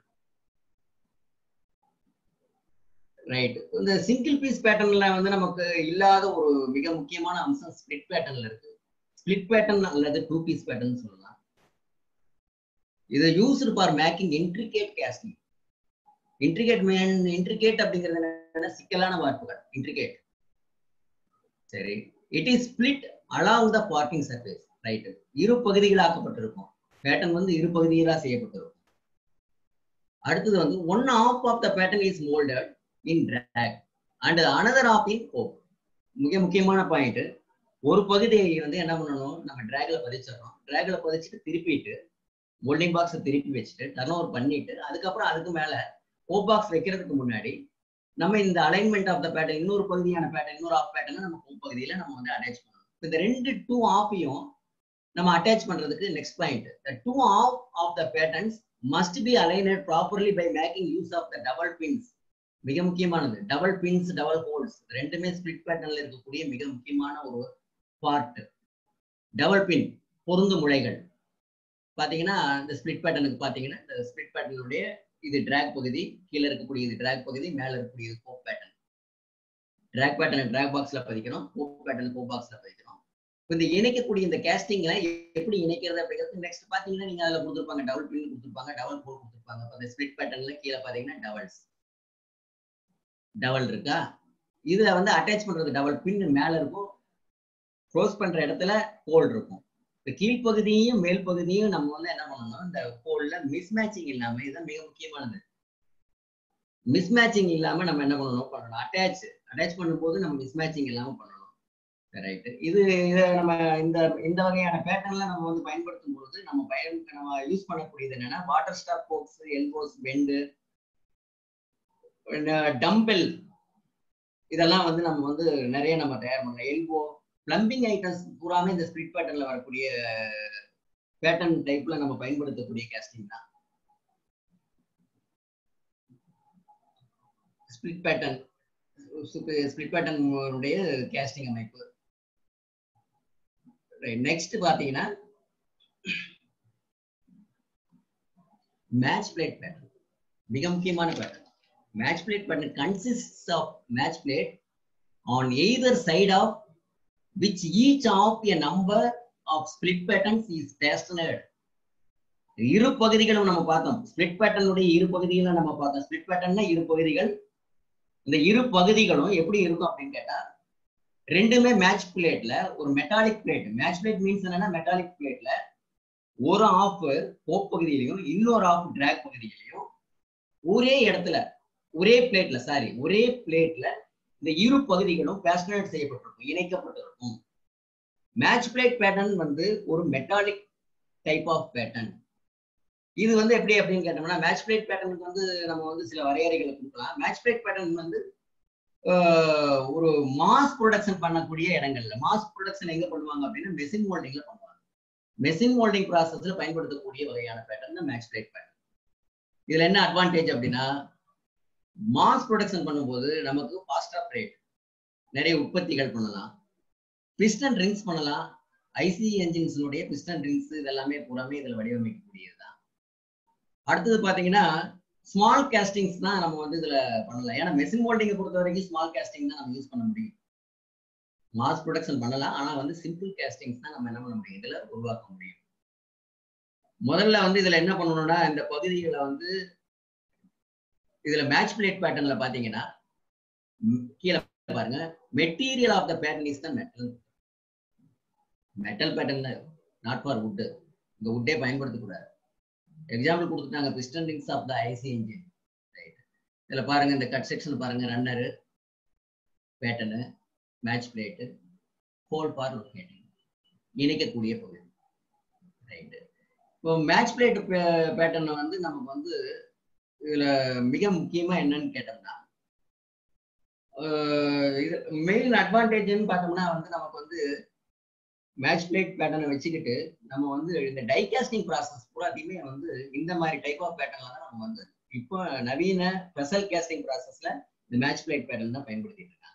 ரைட் இந்த சிங்கிள் பீஸ் பேட்டர்ன்ல வந்து நமக்கு இல்லாத ஒரு மிக முக்கியமான அம்சம் ஸ்பிளிட் பேட்டர்ன்ல இருக்கு ஸ்பிளிட் பேட்டர்ன் அல்லது டூ பீஸ் பேட்டர்ன் சொல்லலாம் இதை used for making intricate casting intricate man intricate அப்படிங்கிறது என்னன்னா சிக்கலான வார்ப்புகள் இன்ட்ரிகேட் சரி it is split along the parting surface right இரு பகுதிகளாக்கப்பட்டிருக்கும் பேட்டர்ன் வந்து இரு பகுதிகளாக செய்யப்பட்டிருக்கும் அடுத்தது வந்து one half of the pattern is moulded in drag and another half in cope மிக முக்கியமான பாயிண்ட் ஒரு பகுதியை வந்து என்ன பண்ணணும் நம்ம டிராக்ல பதிச்சிடறோம் டிராக்ல பதிச்சுட்டு திருப்பிட்டு மோல்டிங் பாக்ஸை திருப்பி வச்சுட்டு டர்ன் ஓவர் பண்ணிட்டு அதுக்கப்புறம் அதுக்கு மேல கோப் பாக்ஸ் வைக்கிறதுக்கு முன்னாடி நம்ம இந்த அலைன்மெண்ட் ஆஃப் த பேட்டர்ன் இன்னொரு பகுதியான பேட்டர்ன் இன்னொரு ஆஃப் பேட்டர்ன் நம்ம கோப் பகுதியில நம்ம வந்து அட்டாச் பண்ணணும் இந்த ரெண்டு டூ ஆஃபையும் நம்ம அட்டாச் பண்றதுக்கு next point the two half of the patterns must be aligned properly by making use of the double pins மிக முக்கியமானது டபுள் பின்ஸ் டபுள் ஹோல்ஸ் ரெண்டுமே ஸ்பிளிட் பேட்டர்ன்ல இருக்கக்கூடிய மிக முக்கியமான ஒரு பார்ட் டபுள் பின் பொருந்து முளைகள் பாத்தீங்கன்னா இந்த ஸ்பிளிட் பேட்டர்னுக்கு பாத்தீங்கன்னா இந்த ஸ்பிளிட் பேட்டர்னுடைய இது டிராக் பகுதி கீழே இருக்கக்கூடிய இது டிராக் பகுதி மேல இருக்கக்கூடிய இது cope pattern drag pattern drag பாக்ஸ்ல பதிக்கணும் கோப் பேட்டர்ன் கோப் பாக்ஸ்ல பதிக்கணும் இந்த இணைக்கக்கூடிய இந்த கேஸ்டிங்ல எப்படி இணைக்கிறது அப்படிங்கிறது நெக்ஸ்ட் பாத்தீங்கன்னா நீங்க அதுல கொடுத்துருப்பாங்க டபுள் பின் கொடுத்துருப்பாங்க டபுள் ஹோல் கொடுத்துருப்பாங்க அந்த ஸ்பிளிட் பேட்டர்ன்ல கீழே பாத்தீங்கன்னா டபுள்ஸ் டபுள் இருக்கா இதுல வந்து அட்டாச் பண்றது டபுள் பின் மேல இருக்கும் க்ளோஸ் பண்ற இடத்துல ஹோல் இருக்கும் இந்த கீழ்ப்பகுதியும் மேல் பகுதியும் நம்ம வந்து என்ன பண்ணணும் இந்த ஹோல்ல மிஸ் மேட்சிங் இல்லாம இதுதான் மிக முக்கியமானது மிஸ் மேட்சிங் இல்லாம நம்ம என்ன பண்ணணும் பண்ணணும் அட்டாச் அட்டாச் பண்ணும்போது நம்ம மிஸ் மேட்சிங் இல்லாம பண்ணணும் ரைட் இது இதை நம்ம இந்த இந்த வகையான பேட்டர்ன்ல நம்ம வந்து பயன்படுத்தும் பொழுது நம்ம பயன் நம்ம யூஸ் பண்ணக்கூடியது என்னன்னா water stop cocks elbows bend dumbbell இதெல்லாம் வந்து நம்ம வந்து நிறைய நம்ம தயார் பண்ணலாம் எல்போ பிளம்பிங் ஐட்டம்ஸ் பூராமே இந்த ஸ்பிளிட் பேட்டர்ன்ல வரக்கூடிய பேட்டர்ன் டைப்ல நம்ம பயன்படுத்தக்கூடிய கேஸ்டிங் தான் ஸ்பிளிட் பேட்டர்ன் ஸ்பிளிட் பேட்டர்னுடைய கேஸ்டிங் அமைப்பு நெக்ஸ்ட் பாத்தீங்கன்னா மேட்ச் பிளேட் பேட்டர்ன் மிக முக்கியமான pattern match plate pattern consists of match plate on either side of which each of a number of split patterns is fastened இரு பகுதிகளும் நம்ம பார்த்தோம் ஸ்பிளிட் பேட்டர்னுடைய இரு பகுதிகளை நம்ம பார்த்தோம் ஸ்பிளிட் பேட்டர்னா இரு பகுதிகள் இந்த இரு பகுதிகளும் எப்படி இருக்கும் அப்படின்னு கேட்டா ரெண்டுமே மேட்ச் பிளேட்ல ஒரு metallic plate match plate means என்னன்னா மெட்டாலிக் பிளேட்ல ஒரு ஆஃப் போப் பகுதியிலையும் இன்னொரு ஆஃப் டிராக் பகுதியிலையும் ஒரே இடத்துல ஒரே பிளேட்ல சாரி ஒரே பிளேட்ல இந்த இரு பகுதிகளும் பேஸ்டனேட் செய்யப்பட்டிருக்கும் இணைக்கப்பட்டிருக்கும் மேட்ச் பிளேட் பேட்டர்ன் வந்து ஒரு மெட்டாலிக் டைப் ஆஃப் பேட்டர்ன் இது வந்து எப்படி அப்படின்னு கேட்டோம்னா மேட்ச் பிளேட் பேட்டர்னுக்கு வந்து நம்ம வந்து சில வரையறைகளை கொடுக்கலாம் மேட்ச் பிளேட் பேட்டர்ன் வந்து ஒரு மாஸ் ப்ரொடக்ஷன் பண்ணக்கூடிய இடங்கள்ல மாஸ் ப்ரொடக்ஷன் எங்க பண்ணுவாங்க அப்படின்னா மெஷின் மோல்டிங்ல பண்ணுவாங்க மெஷின் மோல்டிங் ப்ராசஸ்ல பயன்படுத்தக்கூடிய வகையான பேட்டர்ன் மேட்ச் பிளேட் பேட்டர்ன் இதுல என்ன அட்வான்டேஜ் அப்படின்னா மாஸ் ப்ரொடக்ஷன் பண்ணும்போது நமக்கு ஃபாஸ்ட் ஆஃப் ரேட் நிறைய உற்பத்திகள் பண்ணலாம் பிஸ்டன் ரிங்ஸ் பண்ணலாம் ஐசி என்ஜின்ஸினுடைய பிஸ்டன் ரிங்ஸ் இதெல்லாமே பூராமே இதுல வடிவமைக்கக்கூடியதுதான் அடுத்தது பாத்தீங்கன்னா ஸ்மால் கேஸ்டிங்ஸ் தான் நம்ம வந்து இதுல பண்ணலாம் ஏன்னா மெஷின் மோல்டிங்கை பொறுத்த வரைக்கும் ஸ்மால் கேஸ்டிங் தான் நம்ம யூஸ் பண்ண முடியும் மாஸ் ப்ரொடக்ஷன் பண்ணலாம் ஆனா வந்து சிம்பிள் கேஸ்டிங்ஸ் தான் நம்ம என்ன பண்ண முடியும் இதுல உருவாக்க முடியும் முதல்ல வந்து இதுல என்ன பண்ணணும்னா இந்த பகுதிகளை வந்து இதுல மேட்ச் பிளேட் பேட்டர்ன்ல பாத்தீங்கன்னா ம், கீழே பாருங்க material of the pattern is the metal metal pattern not for wood இந்த வுட்டே பயன்படுத்தக்கூடாது எக்ஸாம்பிள் கொடுத்துட்டாங்க piston rings of the IC engine right இதுல பாருங்க இந்த கட் செக்ஷன் பாருங்க runner pattern match plate hole for locating இணைக்கக்கூடிய பகுதி ரைட்டு இப்போ மேட்ச் பிளேட் பேட்டர்ன் வந்து நமக்கு வந்து இதுல மிக முக்கியமா என்னன்னு கேட்டோம்னா அஹ் இது மெயின் அட்வான்டேஜ்னு பார்த்தோம்னா வந்து நமக்கு வந்து மேட்ச் பிளேட் பேட்டர்னை வச்சுக்கிட்டு நம்ம வந்து இந்த டைகாஸ்டிங் ப்ராசஸ் பூராத்தையுமே வந்து இந்த மாதிரி டைப் ஆஃப் பேட்டர்ன்ல தான் நம்ம வந்து இப்போ நவீன ஸ்பெஷல் கேஸ்டிங் ப்ராசஸ்ல இந்த மேட்ச் பிளேட் பேட்டர்ன் தான் பயன்படுத்திட்டு இருக்காங்க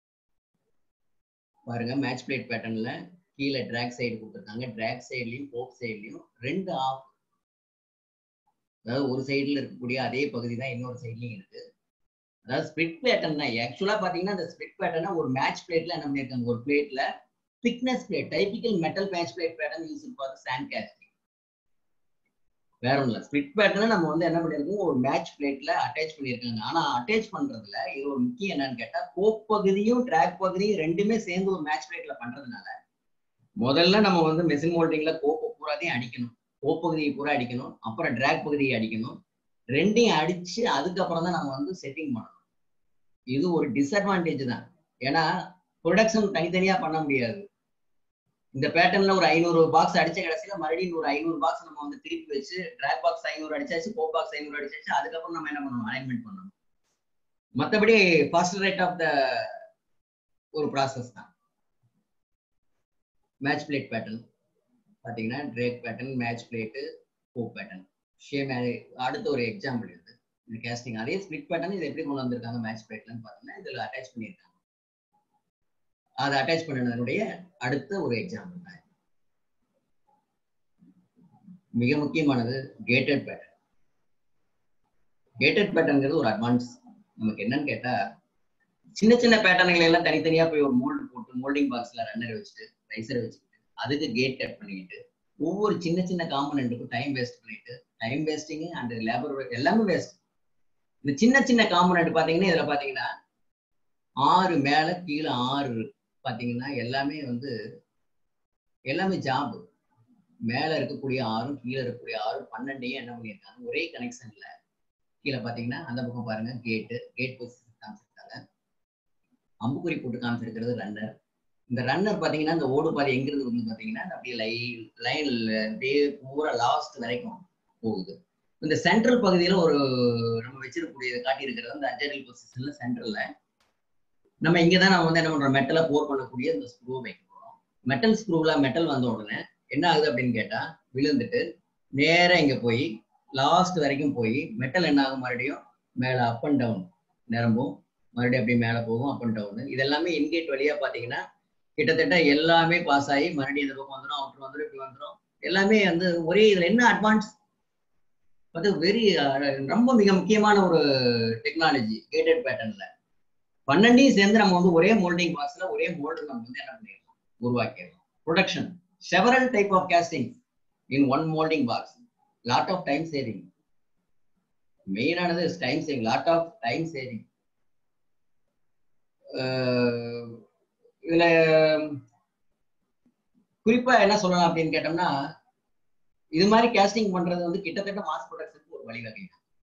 பாருங்க மேட்ச் பிளேட் பேட்டர்ன்ல கீழே ட்ராக் சைடு கொடுத்துருக்காங்க ட்ராக் சைட்லயும் போப் சைட்லயும் ரெண்டு ஆஃப் அதாவது ஒரு சைடுல இருக்கக்கூடிய அதே பகுதி தான் இன்னொரு சைட்லயும் இருக்கு அதாவது ஸ்பிட் பேட்டர்ன் தான் ஆக்சுவலா பாத்தீங்கன்னா அந்த ஸ்பிட் பேட்டர்னா ஒரு மேட்ச் பிளேட்ல என்ன பண்ணிருக்காங்க ஒரு பிளேட்ல thickness plate typical metal match plate pattern use for sand casting வேற ஒண்ணும் இல்ல ஸ்பிட் பேட்டர்னை நம்ம வந்து என்ன பண்ணிருக்கோம் ஒரு மேட்ச் பிளேட்ல அட்டாச் பண்ணிருக்காங்க ஆனா அட்டாச் பண்றதுல இது ஒரு முக்கியம் என்னன்னு கேட்டா கோப் பகுதியும் ட்ராக் பகுதியும் ரெண்டுமே சேர்ந்து ஒரு மேட்ச் பிளேட்ல பண்றதுனால முதல்ல நம்ம வந்து மெஷின் மோல்டிங்ல கோப்பை பூராத்தையும் அடிக்கணும் கோப் பகுதியை பூரா அடிக்கணும் அப்புறம் ட்ராக் பகுதியை அடிக்கணும் ரெண்டையும் அடிச்சு அதுக்கப்புறம் தான் நம்ம வந்து செட்டிங் பண்ணணும் இது ஒரு டிஸ்அட்வான்டேஜ் தான் ஏன்னா ப்ரொடக்ஷன் தனித்தனியா பண்ண முடியாது இந்த பேட்டர்ன்ல ஒரு ஐநூறு பாக்ஸ் அடிச்ச கடைசியில மறுபடியும் ஒரு ஐநூறு பாக்ஸ் நம்ம வந்து திருப்பி வச்சு ட்ராக் பாக்ஸ் ஐநூறு அடிச்சாச்சு கோப் பாக்ஸ் ஐநூறு அடிச்சாச்சு அதுக்கப்புறம் நம்ம என்ன பண்ணணும் அலைன்மெண்ட் பண்ணணும் மற்றபடி ஃபாஸ்ட் ரேட் ஆஃப் த ஒரு ப்ராசஸ் தான் மேட்ச் பிளேட் பேட்டர்ன் பார்த்தீங்கன்னா drag pattern match plate cope pattern same அடுத்த ஒரு எக்ஸாம்பிள் இது இந்த கேஸ்டிங் அதே ஸ்பிளிட் பேட்டர்ன் இது எப்படி கொண்டு வந்திருக்காங்க மேட்ச் பிளேட்லன்னு பார்த்தீங்கன்னா இதில் அட்டாச் பண்ணியிருக்காங்க அதை அட்டாச் பண்ணினதனுடைய அடுத்த ஒரு எக்ஸாம்பிள் தான் மிக முக்கியமானது கேட்டட் பேட்டர்ன் கேட்டட் பேட்டர்ன்ங்கிறது ஒரு அட்வான்ஸ் நமக்கு என்னன்னு கேட்டா சின்ன சின்ன பேட்டர்ன்களை எல்லாம் தனித்தனியா போய் ஒரு மோல்டு போட்டு மோல்டிங் பாக்ஸ்ல ரன்னர் வச்சுட்டு ரைசரை வச்சுக்கிட்டு அதுக்கு கேட் கட் பண்ணிக்கிட்டு ஒவ்வொரு சின்ன சின்ன காம்பனண்ட்டுக்கும் டைம் வேஸ்ட் பண்ணிட்டு டைம் வேஸ்டிங் அண்ட் லேபர் எல்லாமே வேஸ்ட் இந்த சின்ன சின்ன காம்பனண்ட் பாத்தீங்கன்னா இதுல பாத்தீங்கன்னா ஆறு மேல கீழே ஆறு பாத்தீங்கன்னா எல்லாமே வந்து எல்லாமே ஜாப் மேல இருக்கக்கூடிய ஆறும் கீழே இருக்கக்கூடிய ஆறும் பன்னெண்டையும் என்ன பண்ணியிருக்காங்க ஒரே கனெக்ஷன்ல கீழே பாத்தீங்கன்னா அந்த பக்கம் பாருங்க கேட்டு கேட் பொசிஷன் காமிச்சிருக்காங்க அம்புக்குறி போட்டு காமிச்சிருக்கிறது ரன்னர் இந்த ரன்னர் பாத்தீங்கன்னா இந்த ஓடு பாதை எங்கிருந்து வந்து பாத்தீங்கன்னா அப்படியே லைன் லைன்ல அப்படியே பூரா லாஸ்ட் வரைக்கும் போகுது இந்த சென்ட்ரல் பகுதியில ஒரு நம்ம வச்சிருக்கக்கூடியது காட்டி இருக்கிறது அந்த அஜரில் பொசிஷன்ல சென்ட்ரல்ல நம்ம இங்கதான் நம்ம வந்து என்ன பண்றோம் மெட்டலை போர் பண்ணக்கூடிய இந்த ஸ்க்ரூ வைக்க போறோம் மெட்டல் ஸ்க்ரூல மெட்டல் வந்த உடனே என்ன ஆகுது அப்படின்னு கேட்டா விழுந்துட்டு நேரா இங்க போய் லாஸ்ட் வரைக்கும் போய் மெட்டல் என்ன ஆகும் மறுபடியும் மேல அப் அண்ட் டவுன் நிரம்பும் மறுபடியும் அப்படியே மேல போகும் அப் அண்ட் டவுன் இது எல்லாமே இன்கேட் வழியா பாத்தீங்கன்னா கிட்டத்தட்ட எல்லாமே பாஸ் ஆகி மறுபடியும் இந்த பக்கம் வந்துடும் அவுட்டர் வந்துடும் இப்படி வந்துடும் எல்லாமே வந்து ஒரே இதுல என்ன அட்வான்ஸ் அது வெரி ரொம்ப மிக முக்கியமான ஒரு டெக்னாலஜி கேட்டட் பேட்டர்ன்ல பன்னெண்டையும் சேர்ந்து நம்ம வந்து ஒரே மோல்டிங் பாக்ஸ்ல ஒரே மோல்டு நம்ம வந்து என்ன பண்ணிடலாம் உருவாக்கிடலாம் production several type of casting in one moulding box lot of time saving மெயினானது time saving lot of time saving இதுல குறிப்பா என்ன சொல்லலாம் அப்படின்னு கேட்டோம்னா இது மாதிரி கேஸ்டிங் பண்றது வந்து கிட்டத்தட்ட மாஸ் ப்ரொடக்ஷனுக்கு ஒரு வழிவகை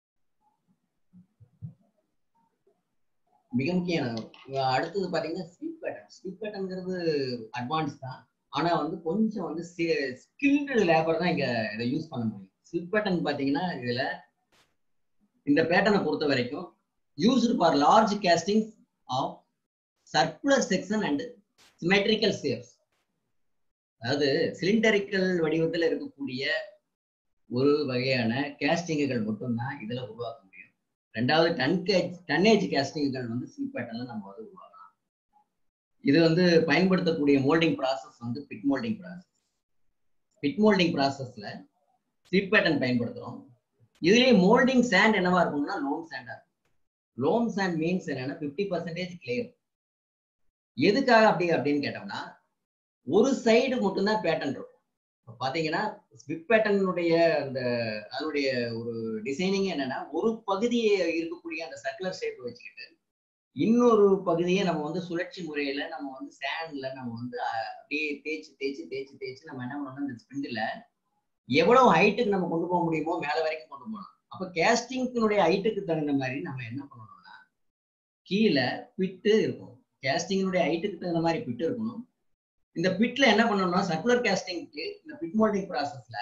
மிக முக்கியம் அடுத்தது பாத்தீங்கன்னா ஸ்லிப் பேட்டர்ன் ஸ்லிப் பேட்டர்ன்ங்கிறது அட்வான்ஸ் தான் ஆனா வந்து கொஞ்சம் வந்து ஸ்கில்டு லேபர் தான் இங்க இதை யூஸ் பண்ண முடியும் ஸ்லிப் பேட்டர்ன் பாத்தீங்கன்னா இதுல இந்த பேட்டர்னை பொறுத்த வரைக்கும் used for large casting of circular section and symmetrical shapes அதாவது சிலிண்டரிக்கல் வடிவத்தில் இருக்கக்கூடிய ஒரு வகையான கேஸ்டிங்குகள் மட்டும்தான் இதுல உருவாக்க முடியும் ரெண்டாவது டன் கேஜ் டன்னேஜ் கேஸ்டிங்குகள் வந்து ஸ்லிப் பேட்டர்ல நம்ம வந்து உருவாக்கலாம் இது வந்து பயன்படுத்தக்கூடிய மோல்டிங் ப்ராசஸ் வந்து pit moulding process pit moulding ப்ராசஸ்ல ஸ்லிப் பேட்டர்ன் பயன்படுத்துறோம் இதுலயே மோல்டிங் சாண்ட் என்னவா இருக்கும்னா லோம் சாண்டா இருக்கும் லோம் சாண்ட் மீன்ஸ் என்னன்னா பிப்டி பர்சன்டேஜ் கிளியர் எதுக்காக அப்படி அப்படின்னு கேட்டோம்னா ஒரு சைடு மட்டும்தான் பேட்டர்ன் இருக்கும் இப்ப பாத்தீங்கன்னா ஸ்விப் பேட்டர்னுடைய அந்த அதனுடைய ஒரு டிசைனிங் என்னன்னா ஒரு பகுதியை இருக்கக்கூடிய அந்த சர்க்குலர் ஷேப் வச்சுக்கிட்டு இன்னொரு பகுதியை நம்ம வந்து சுழற்சி முறையில நம்ம வந்து சேண்ட்ல நம்ம வந்து அஹ், அப்படியே தேய்ச்சி தேய்ச்சி தேய்ச்சி தேய்ச்சி நம்ம என்ன பண்ணணும் இந்த ஸ்பிண்டில் எவ்வளவு ஹைட்டுக்கு நம்ம கொண்டு போக முடியுமோ மேல வரைக்கும் கொண்டு போகணும் அப்ப கேஸ்டிங்கினுடைய ஹைட்டுக்கு தகுந்த மாதிரி நம்ம என்ன பண்ணணும்னா கீழே பிட்டு இருக்கும் கேஸ்டிங்கினுடைய ஹைட்டுக்கு தகுந்த மாதிரி பிட்டு இருக்கணும் இந்த பிட்ல என்ன பண்ணணும்னா சர்க்குலர் கேஸ்டிங்க்கு இந்த பிட் மோல்டிங் ப்ராசஸ்ல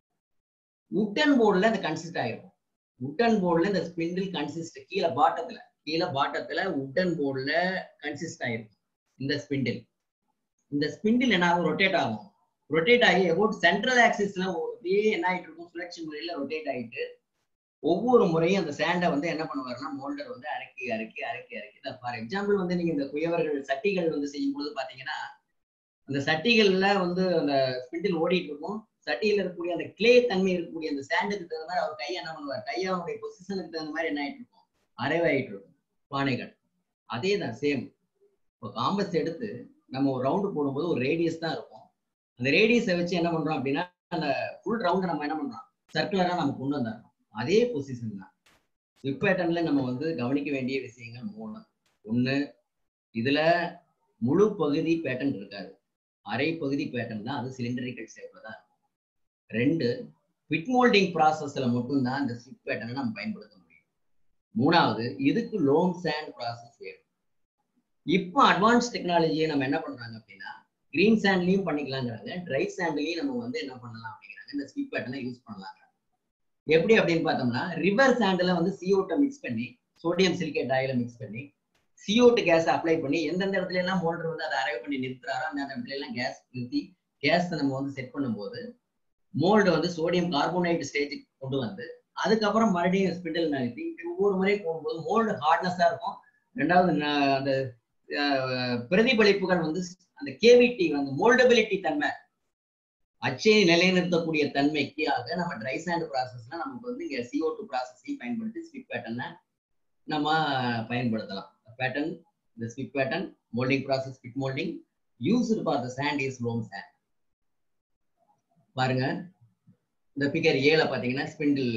உட்டன் போர்டுல இந்த கன்சிஸ்ட் ஆயிருக்கும் உட்டன் போர்டுல இந்த ஸ்பிண்டில் கன்சிஸ்ட் கீழே பாட்டத்துல கீழே பாட்டத்துல உட்டன் போர்டுல கன்சிஸ்ட் ஆயிருக்கும் இந்த ஸ்பிண்டில் இந்த ஸ்பிண்டில் என்ன ஆகும் ரொட்டேட் ஆகும் ரொட்டேட் ஆகி அபவுட் சென்ட்ரல் ஆக்சிஸ்ல அப்படியே என்ன ஆயிட்டு இருக்கும் சுழற்சி முறையில ரொட்டேட் ஆயிட்டு ஒவ்வொரு முறையும் அந்த சேண்டை வந்து என்ன பண்ணுவாருன்னா மோல்டர் வந்து அரைக்கி அரைக்கி அரைக்கி அரைக்கி ஃபார் எக்ஸாம்பிள் வந்து நீங்க இந்த குயவர்கள் சட்டிகள் வந்து செய்யும் பொழுது பாத்தீங்கன்னா அந்த சட்டிகள்ல வந்து அந்த ஸ்பிண்டில் ஓடிட்டு இருக்கும் சட்டியில இருக்கக்கூடிய அந்த கிளே தன்மை இருக்கக்கூடிய அந்த சாண்டுக்கு தகுந்த மாதிரி அவர் கையை என்ன பண்ணுவார் கையை அவனுடைய பொசிஷனுக்கு தகுந்த மாதிரி என்ன ஆயிட்டு இருக்கும் அரைவாயிட்டு இருக்கும் பானைகள் அதே தான் சேம் இப்போ காம்பஸ் எடுத்து நம்ம ஒரு ரவுண்டு போடும்போது ஒரு ரேடியஸ் தான் இருக்கும் அந்த ரேடியஸை வச்சு என்ன பண்றோம் அப்படின்னா அந்த ஃபுல் ரவுண்டை நம்ம என்ன பண்றோம் சர்க்குலரா நம்ம கொண்டு வந்துடுறோம் அதே பொசிஷன் தான் ஸ்விப் பேட்டர்ன்ல நம்ம வந்து கவனிக்க வேண்டிய விஷயங்கள் மூணு ஒண்ணு இதுல முழு பகுதி பேட்டர்ன் இருக்காது அரை பகுதி பேட்டர்ன் தான் அது சிலிண்டரிக்கல் ஷேப்ல தான் இருக்கும் ரெண்டு பிட் மோல்டிங் ப்ராசஸ்ல மட்டும்தான் இந்த ஸ்விப் பேட்டர்னை நம்ம பயன்படுத்த முடியும் மூணாவது இதுக்கு லோம் சேண்ட் ப்ராசஸ் வேணும் இப்போ அட்வான்ஸ் டெக்னாலஜியை நம்ம என்ன பண்றாங்க அப்படின்னா கிரீன் சாண்ட்லயும் பண்ணிக்கலாங்கிறாங்க ட்ரை சாண்ட்லயும் நம்ம வந்து என்ன பண்ணலாம் அப்படிங்கிறாங்க இந்த ஸ்விப் பேட்டர்னை யூஸ் பண்ணலாங்க எப்படி அப்படின்னு பார்த்தோம்னா ரிவர் சாண்டில் வந்து சிஓட்டை மிக்ஸ் பண்ணி சோடியம் சிலிகேட் ஆயில மிக்ஸ் பண்ணி சிஓட்டு கேஸ் அப்ளை பண்ணி எந்தெந்த இடத்துல எல்லாம் மோல்டர் வந்து அதை அரைவ் பண்ணி நிறுத்துறாரோ அந்த இடத்துல எல்லாம் கேஸ் நிறுத்தி கேஸ் நம்ம வந்து செட் பண்ணும்போது மோல்டு வந்து சோடியம் கார்போனேட் ஸ்டேஜுக்கு கொண்டு வந்து அதுக்கப்புறம் மறுபடியும் ஸ்பிண்டில் நகர்த்தி ஒவ்வொரு முறையும் போகும்போது மோல்டு ஹார்ட்னஸா இருக்கும் ரெண்டாவது ந- அந்த அஹ், பிரதிபலிப்புகள் வந்து அந்த கேவிட்டி அந்த மோல்டபிலிட்டி தன்மை அச்சை நிலைநிறுத்தக்கூடிய தன்மைக்காக நம்ம ட்ரை சாண்ட் ப்ராசஸ்ல நமக்கு வந்து இங்க CO2 டூ ப்ராசஸையும் பயன்படுத்தி ஸ்விப் பேட்டர்னை நம்ம பயன்படுத்தலாம் பேட்டர்ன் இந்த sweep pattern moulding process sweep moulding used for the sand is loam sand பாருங்க இந்த பிகர் ஏல பாத்தீங்கன்னா ஸ்பிண்டில்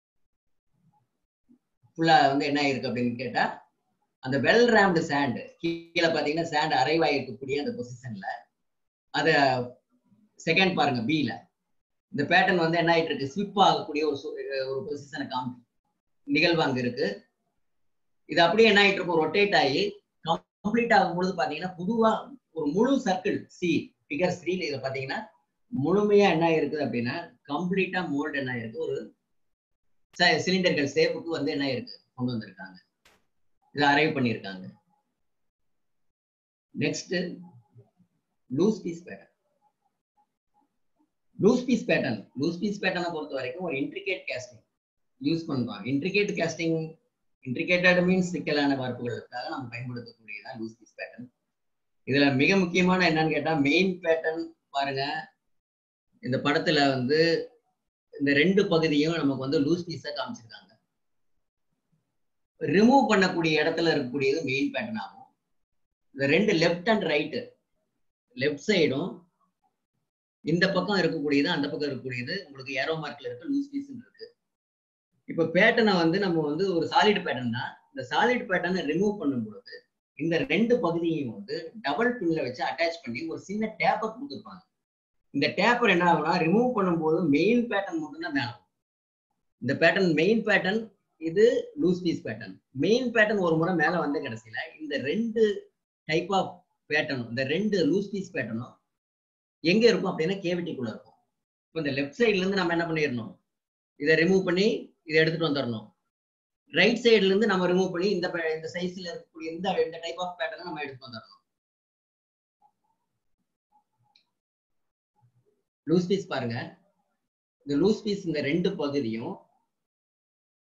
ஃபுல்லா வந்து என்ன இருக்கு அப்படின்னு கேட்டா அந்த வெல் ரேம்டு சாண்ட் கீழே பாத்தீங்கன்னா சாண்ட் அரைவ் ஆகிருக்கக்கூடிய அந்த பொசிஷன்ல அத செகண்ட் பாருங்க பில இந்த பேட்டர்ன் வந்து என்ன ஆயிட்டு இருக்கு ஸ்விப் ஆகக்கூடிய ஒரு சு- ஒரு பொசிஷனை காமி நிகழ்வு அங்க இருக்கு இது அப்படியே என்ன ஆயிட்டு இருக்கும் ரொட்டேட் ஆகி கம்ப்ளீட் ஆகும் பொழுது பாத்தீங்கன்னா பொதுவா ஒரு முழு சர்க்கிள் சி ஃபிகர் த்ரீல இதை பாத்தீங்கன்னா முழுமையா என்ன இருக்குது அப்படின்னா கம்ப்ளீட்டா மோல்டு என்ன இருக்கு ஒரு சிலிண்டர்கள் சேப்புக்கு வந்து என்ன இருக்கு கொண்டு வந்திருக்காங்க இதை அரைவ் பண்ணியிருக்காங்க next loose piece pattern loose piece pattern loose piece பேட்டர்னை பொறுத்த வரைக்கும் ஒரு இன்ட்ரிகேட் கேஸ்டிங் யூஸ் பண்றோம் இன்ட்ரிகேட் கேஸ்டிங் இன்ட்ரிகேட்டட் மீன்ஸ் சிக்கலான வார்ப்புகளுக்காக நம்ம பயன்படுத்தக்கூடியதான் லூஸ் பீஸ் பேட்டர்ன் இதுல மிக முக்கியமான என்னன்னு கேட்டா மெயின் பேட்டர்ன் பாருங்க இந்த படத்துல வந்து இந்த ரெண்டு பகுதியும் நமக்கு வந்து லூஸ் பீஸா காமிச்சிருக்காங்க ரிமூவ் பண்ணக்கூடிய இடத்துல இருக்கக்கூடியது மெயின் பேட்டர்ன் ஆகும் இந்த ரெண்டு லெஃப்ட் அண்ட் ரைட்டு லெஃப்ட் சைடும் இந்த பக்கம் இருக்கக்கூடியது அந்த பக்கம் இருக்கக்கூடியது உங்களுக்கு ஏரோ மார்க்ல இருக்க லூஸ் பீஸ் இருக்கு இப்ப பேட்டர்னை வந்து நம்ம வந்து ஒரு சாலிட் பேட்டர்ன் தான் இந்த சாலிட் பேட்டர்னை ரிமூவ் பண்ணும் பொழுது இந்த ரெண்டு பகுதியையும் வந்து டபுள் பின்ல வச்சு அட்டாச் பண்ணி ஒரு சின்ன டேப்பர் கொடுத்துருப்பாங்க இந்த டேப்பர் என்ன ஆகும்னா ரிமூவ் பண்ணும்போது மெயின் பேட்டர்ன் மட்டும்தான் மேல வரும். இந்த பேட்டர்ன் மெயின் பேட்டர்ன் இது loose piece pattern main pattern ஒரு முறை மேல வந்த கடைசியில இந்த ரெண்டு டைப் ஆஃப் பேட்டர்னும் இந்த ரெண்டு லூஸ் பீஸ் பேட்டர்னும் எங்க இருக்கும் அப்படின்னா கேவிட்டிக்குள்ள இருக்கும் இப்போ இந்த லெஃப்ட் சைடுல இருந்து நம்ம என்ன பண்ணிடணும் இதை ரிமூவ் பண்ணி இதை எடுத்துட்டு வந்துடணும் ரைட் சைடுல இருந்து நம்ம ரிமூவ் பண்ணி இந்த பே- இந்த சைஸ்ல இருக்கக்கூடிய இந்த இந்த டைப் ஆஃப் பேட்டர்னை நம்ம எடுத்துட்டு வந்துடணும் லூஸ் பீஸ் பாருங்க இந்த லூஸ் பீஸ் இந்த ரெண்டு பகுதியும்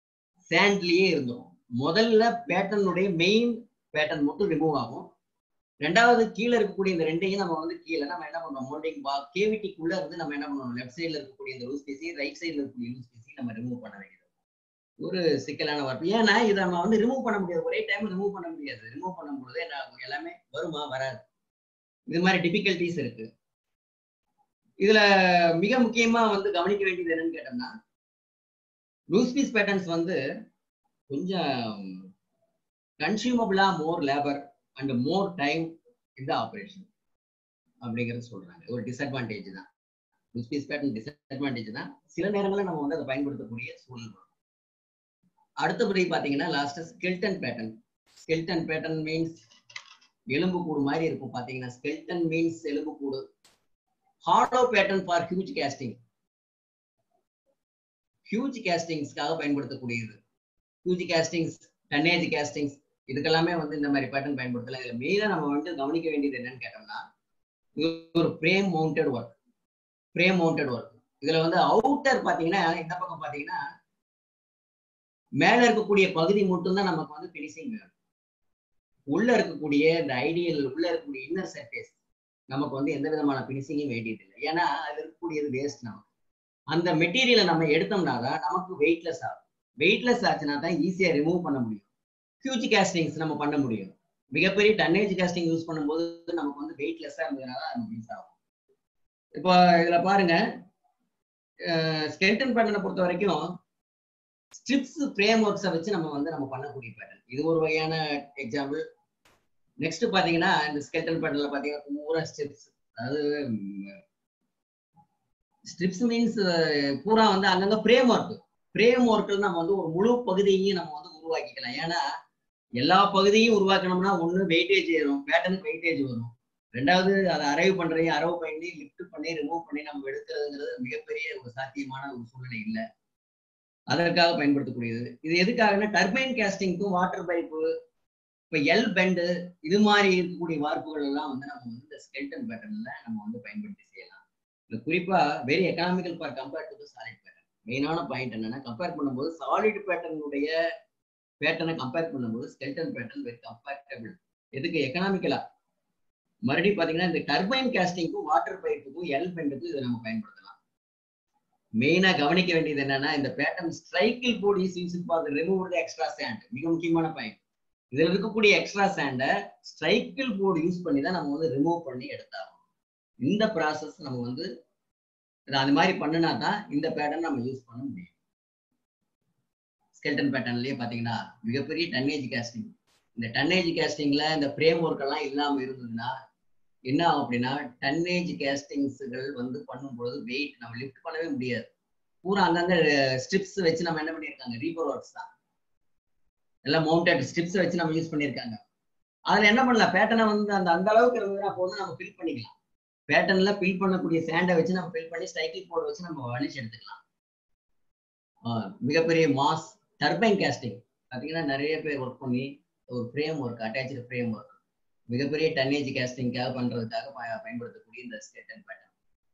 சாண்ட்லயே இருந்தோம் முதல்ல பேட்டர்னுடைய மெயின் பேட்டர்ன் மட்டும் ரிமூவ் ஆகும் ரெண்டாவது கீழே இருக்கக்கூடிய இந்த ரெண்டையும் நம்ம வந்து கீழே நம்ம என்ன பண்ணோம் மோல்டிங் பா கேவிட்டிக்குள்ள இருந்து நம்ம என்ன பண்ணணும் லெஃப்ட் சைடுல இருக்கக்கூடிய இந்த லூஸ் பீஸையும் ரைட் சைடுல இருக்கக்கூடிய லூஸ் பீஸையும் நம்ம ரிமூவ் பண்ண வேண்டியது ஒரு சிக்கலான வார்த்தை ஏன்னா இதை நம்ம வந்து ரிமூவ் பண்ண முடியாது ஒரே டைம் ரிமூவ் பண்ண முடியாது ரிமூவ் பண்ணும்போது என்ன ஆகும் எல்லாமே வருமா வராது இது மாதிரி டிஃபிகல்டிஸ் இருக்கு இதுல மிக முக்கியமா வந்து கவனிக்க வேண்டியது என்னன்னு கேட்டோம்னா லூஸ் பீஸ் பேட்டர்ன்ஸ் வந்து கொஞ்சம் கன்சியூமபிளா more labour and more time இந்த ஆப்ரேஷன் அப்படிங்கறது சொல்றாங்க ஒரு டிஸ்அட்வான்டேஜ் தான் லூஸ் பீஸ் பேட்டர்ன் டிஸ்அட்வான்டேஜ் தான் சில நேரங்களில் நம்ம வந்து அதை பயன்படுத்தக்கூடிய சூழல் வரும் அடுத்தபடி பாத்தீங்கன்னா last skeleton pattern skeleton pattern means எலும்பு கூடு மாதிரி இருக்கும் பாத்தீங்கன்னா ஸ்கெல்டன் மீன்ஸ் எலும்பு கூடு hollow pattern for huge casting huge கேஸ்டிங்ஸ்க்காக பயன்படுத்தக்கூடியது ஹியூஜ் கேஸ்டிங்ஸ் டன்னேஜ் கேஸ்டிங்ஸ் இதுக்கெல்லாமே வந்து இந்த மாதிரி பேட்டர்ன் பயன்படுத்தலாம் இதுல மெயினா நம்ம வந்து கவனிக்க வேண்டியது என்னன்னு கேட்டோம்னா இது ஒரு frame mounted work frame mounted work இதுல வந்து அவுட்டர் பாத்தீங்கன்னா இந்த பக்கம் பாத்தீங்கன்னா மேல இருக்கக்கூடிய பகுதி மட்டும்தான் நமக்கு வந்து பினிஷிங் வேணும் உள்ள இருக்கக்கூடிய இந்த ஐடியல் உள்ள இருக்கக்கூடிய இன்னர் சர்ஃபேஸ் நமக்கு வந்து எந்த விதமான பினிஷிங்கும் வேண்டியதில்லை ஏன்னா அது இருக்கக்கூடியது வேஸ்ட் நமக்கு அந்த மெட்டீரியலை நம்ம எடுத்தோம்னா தான் நமக்கு வெயிட்லெஸ் ஆகும் வெயிட்லெஸ் ஆச்சுன்னா தான் ஈஸியா ரிமூவ் பண்ண முடியும் ஹியூஜ் கேஸ்டிங்ஸ் நம்ம பண்ண முடியும் மிகப்பெரிய டன்னேஜ் கேஸ்டிங் யூஸ் பண்ணும்போது நமக்கு வந்து வெயிட்லெஸ்ஸா இருந்ததுனால அது யூஸ் ஆகும் இப்போ இதுல பாருங்க ஸ்கெல்டன் பேட்டர்னை பொறுத்த வரைக்கும் ஸ்ட்ரிப்ஸ் ஃப்ரேம் ஒர்க்ஸை வச்சு நம்ம வந்து நம்ம பண்ணக்கூடிய பேட்டர்ன் இது ஒரு வகையான எக்ஸாம்பிள் நெக்ஸ்ட் பாத்தீங்கன்னா இந்த ஸ்கெல்டன் பேட்டர்ல பாத்தீங்கன்னா பூரா ஸ்ட்ரிப்ஸ் அதாவது ஸ்ட்ரிப்ஸ் மீன்ஸ் பூரா வந்து அங்கங்க ஃப்ரேம் ஒர்க் ஃப்ரேம் ஒர்க்கில் நம்ம வந்து ஒரு முழு பகுதியையும் நம்ம வந்து உருவாக்கிக்கலாம் ஏன்னா எல்லா பகுதியும் உருவாக்கணும்னா ஒண்ணு வெயிட்டேஜ் ஏறும் பேட்டர்னுக்கு வெயிட்டேஜ் வரும் ரெண்டாவது அதை அரைவ் பண்றதையும் அரவு பண்ணி லிஃப்ட் பண்ணி ரிமூவ் பண்ணி நம்ம எடுக்கிறதுங்கிறது மிகப்பெரிய ஒரு சாத்தியமான ஒரு சூழ்நிலை இல்லை அதற்காக பயன்படுத்தக்கூடியது இது எதுக்காகன்னா டர்பைன் கேஸ்டிங்க்கும் வாட்டர் பைப்பு இப்போ எல் பெண்டு இது மாதிரி இருக்கக்கூடிய வார்ப்புகள் எல்லாம் வந்து நம்ம வந்து இந்த ஸ்கெல்டன் பேட்டர்ன்ல நம்ம வந்து பயன்படுத்தி செய்யலாம் இது குறிப்பா very economical for compared to solid pattern மெயினான பாயிண்ட் என்னன்னா கம்பேர் பண்ணும்போது சாலிட் பேட்டர்னுடைய பேட்டர்னை கம்பேர் பண்ணும்போது ஸ்கெல்டன் பேட்டர்ன் வெரி கம்பேர்டபிள் எதுக்கு எக்கனாமிக்கலா மறுபடியும் பாத்தீங்கன்னா இந்த டர்பைன் கேஸ்டிங்க்கும் வாட்டர் பைப்புக்கும் எல் பெண்டுக்கும் இதை நம்ம பயன்படுத்தலாம் மெயினா கவனிக்க வேண்டியது என்னன்னா இந்த pattern strickle board is use for remove the extra sand மிக முக்கியமான பாயிண்ட் இதுல இருக்கக்கூடிய எக்ஸ்ட்ரா சேண்டை ஸ்ட்ரைக்கிள் போர்டு யூஸ் பண்ணி தான் நம்ம வந்து ரிமூவ் பண்ணி எடுத்தாகும் இந்த ப்ராசஸ் நம்ம வந்து அது மாதிரி பண்ணினா தான் இந்த பேட்டர்ன் நம்ம யூஸ் பண்ண முடியும் ஸ்கெல்டன் பேட்டர்ன்லயே பாத்தீங்கன்னா மிகப்பெரிய டன்னேஜ் கேஸ்டிங் இந்த டன்னேஜ் கேஸ்டிங்ல இந்த ஃப்ரேம் ஒர்க் எல்லாம் இல்லாம இருந்ததுன்னா என்ன ஆகும் அப்படின்னா டன்னேஜ் கேஸ்டிங்ஸ்கள் வந்து பண்ணும்பொழுது வெயிட் நம்ம லிஃப்ட் பண்ணவே முடியாது பூரா அங்கங்க ஸ்ட்ரிப்ஸ் வச்சு நம்ம என்ன பண்ணியிருக்காங்க ரீபர் ஒர்க்ஸ் தான் எல்லாம் மவுண்டட் ஸ்ட்ரிப்ஸ் வச்சு நம்ம யூஸ் பண்ணியிருக்காங்க அதுல என்ன பண்ணலாம் பேட்டர்னை வந்து அந்த அந்த அளவுக்கு இருந்ததுன்னா போதும் நம்ம ஃபில் பண்ணிக்கலாம் பேட்டர்ன்ல ஃபில் பண்ணக்கூடிய சேண்டை வச்சு நம்ம ஃபில் பண்ணி ஸ்ட்ரைக்கிள் போர்டு வச்சு நம்ம வலிச்சு எடுத்துக்கலாம் மிகப்பெரிய மாஸ் டர்பைன் கேஸ்டிங் பார்த்தீங்கன்னா நிறைய பேர் ஒர்க் பண்ணி ஒரு frame work attach frame work மிகப்பெரிய டன்னேஜ் கேஸ்டிங்காக பண்றதுக்காக பயன்படுத்தக்கூடிய இந்த ஸ்கெல்டன் பேட்டர்ன்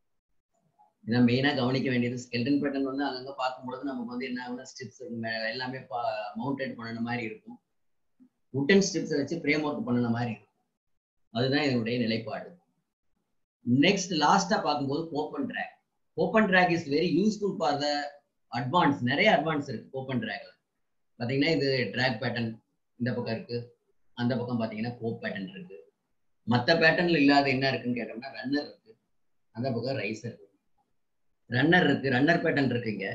இதான் மெயினா கவனிக்க வேண்டியது ஸ்கெல்டன் பேட்டர்ன் வந்து அங்கங்க பார்க்கும்பொழுது நமக்கு வந்து என்ன ஆகுனா ஸ்ட்ரிப்ஸ் எல்லாமே மவுண்டட் பண்ணின மாதிரி இருக்கும் உட்டன் ஸ்ட்ரிப்ஸை வச்சு ஃப்ரேம் ஒர்க் பண்ணின மாதிரி இருக்கும் அதுதான் இதனுடைய நிலைப்பாடு நெக்ஸ்ட் லாஸ்டா பார்க்கும்போது open drag open drag is very useful for the advance நிறைய அட்வான்ஸ் இருக்கு ஓப்பன் ட்ராக்ல பாத்தீங்கன்னா இது ட்ராக் பேட்டர்ன் இந்த பக்கம் இருக்கு அந்த பக்கம் பாத்தீங்கன்னா கோப் பேட்டர்ன் இருக்கு மற்ற பேட்டர்ன்ல இல்லாத என்ன இருக்குன்னு கேட்டோம்னா ரன்னர் இருக்கு அந்த பக்கம் ரைசர் இருக்கு ரன்னர் இருக்கு ரன்னர் பேட்டர்ன் இருக்கு இங்க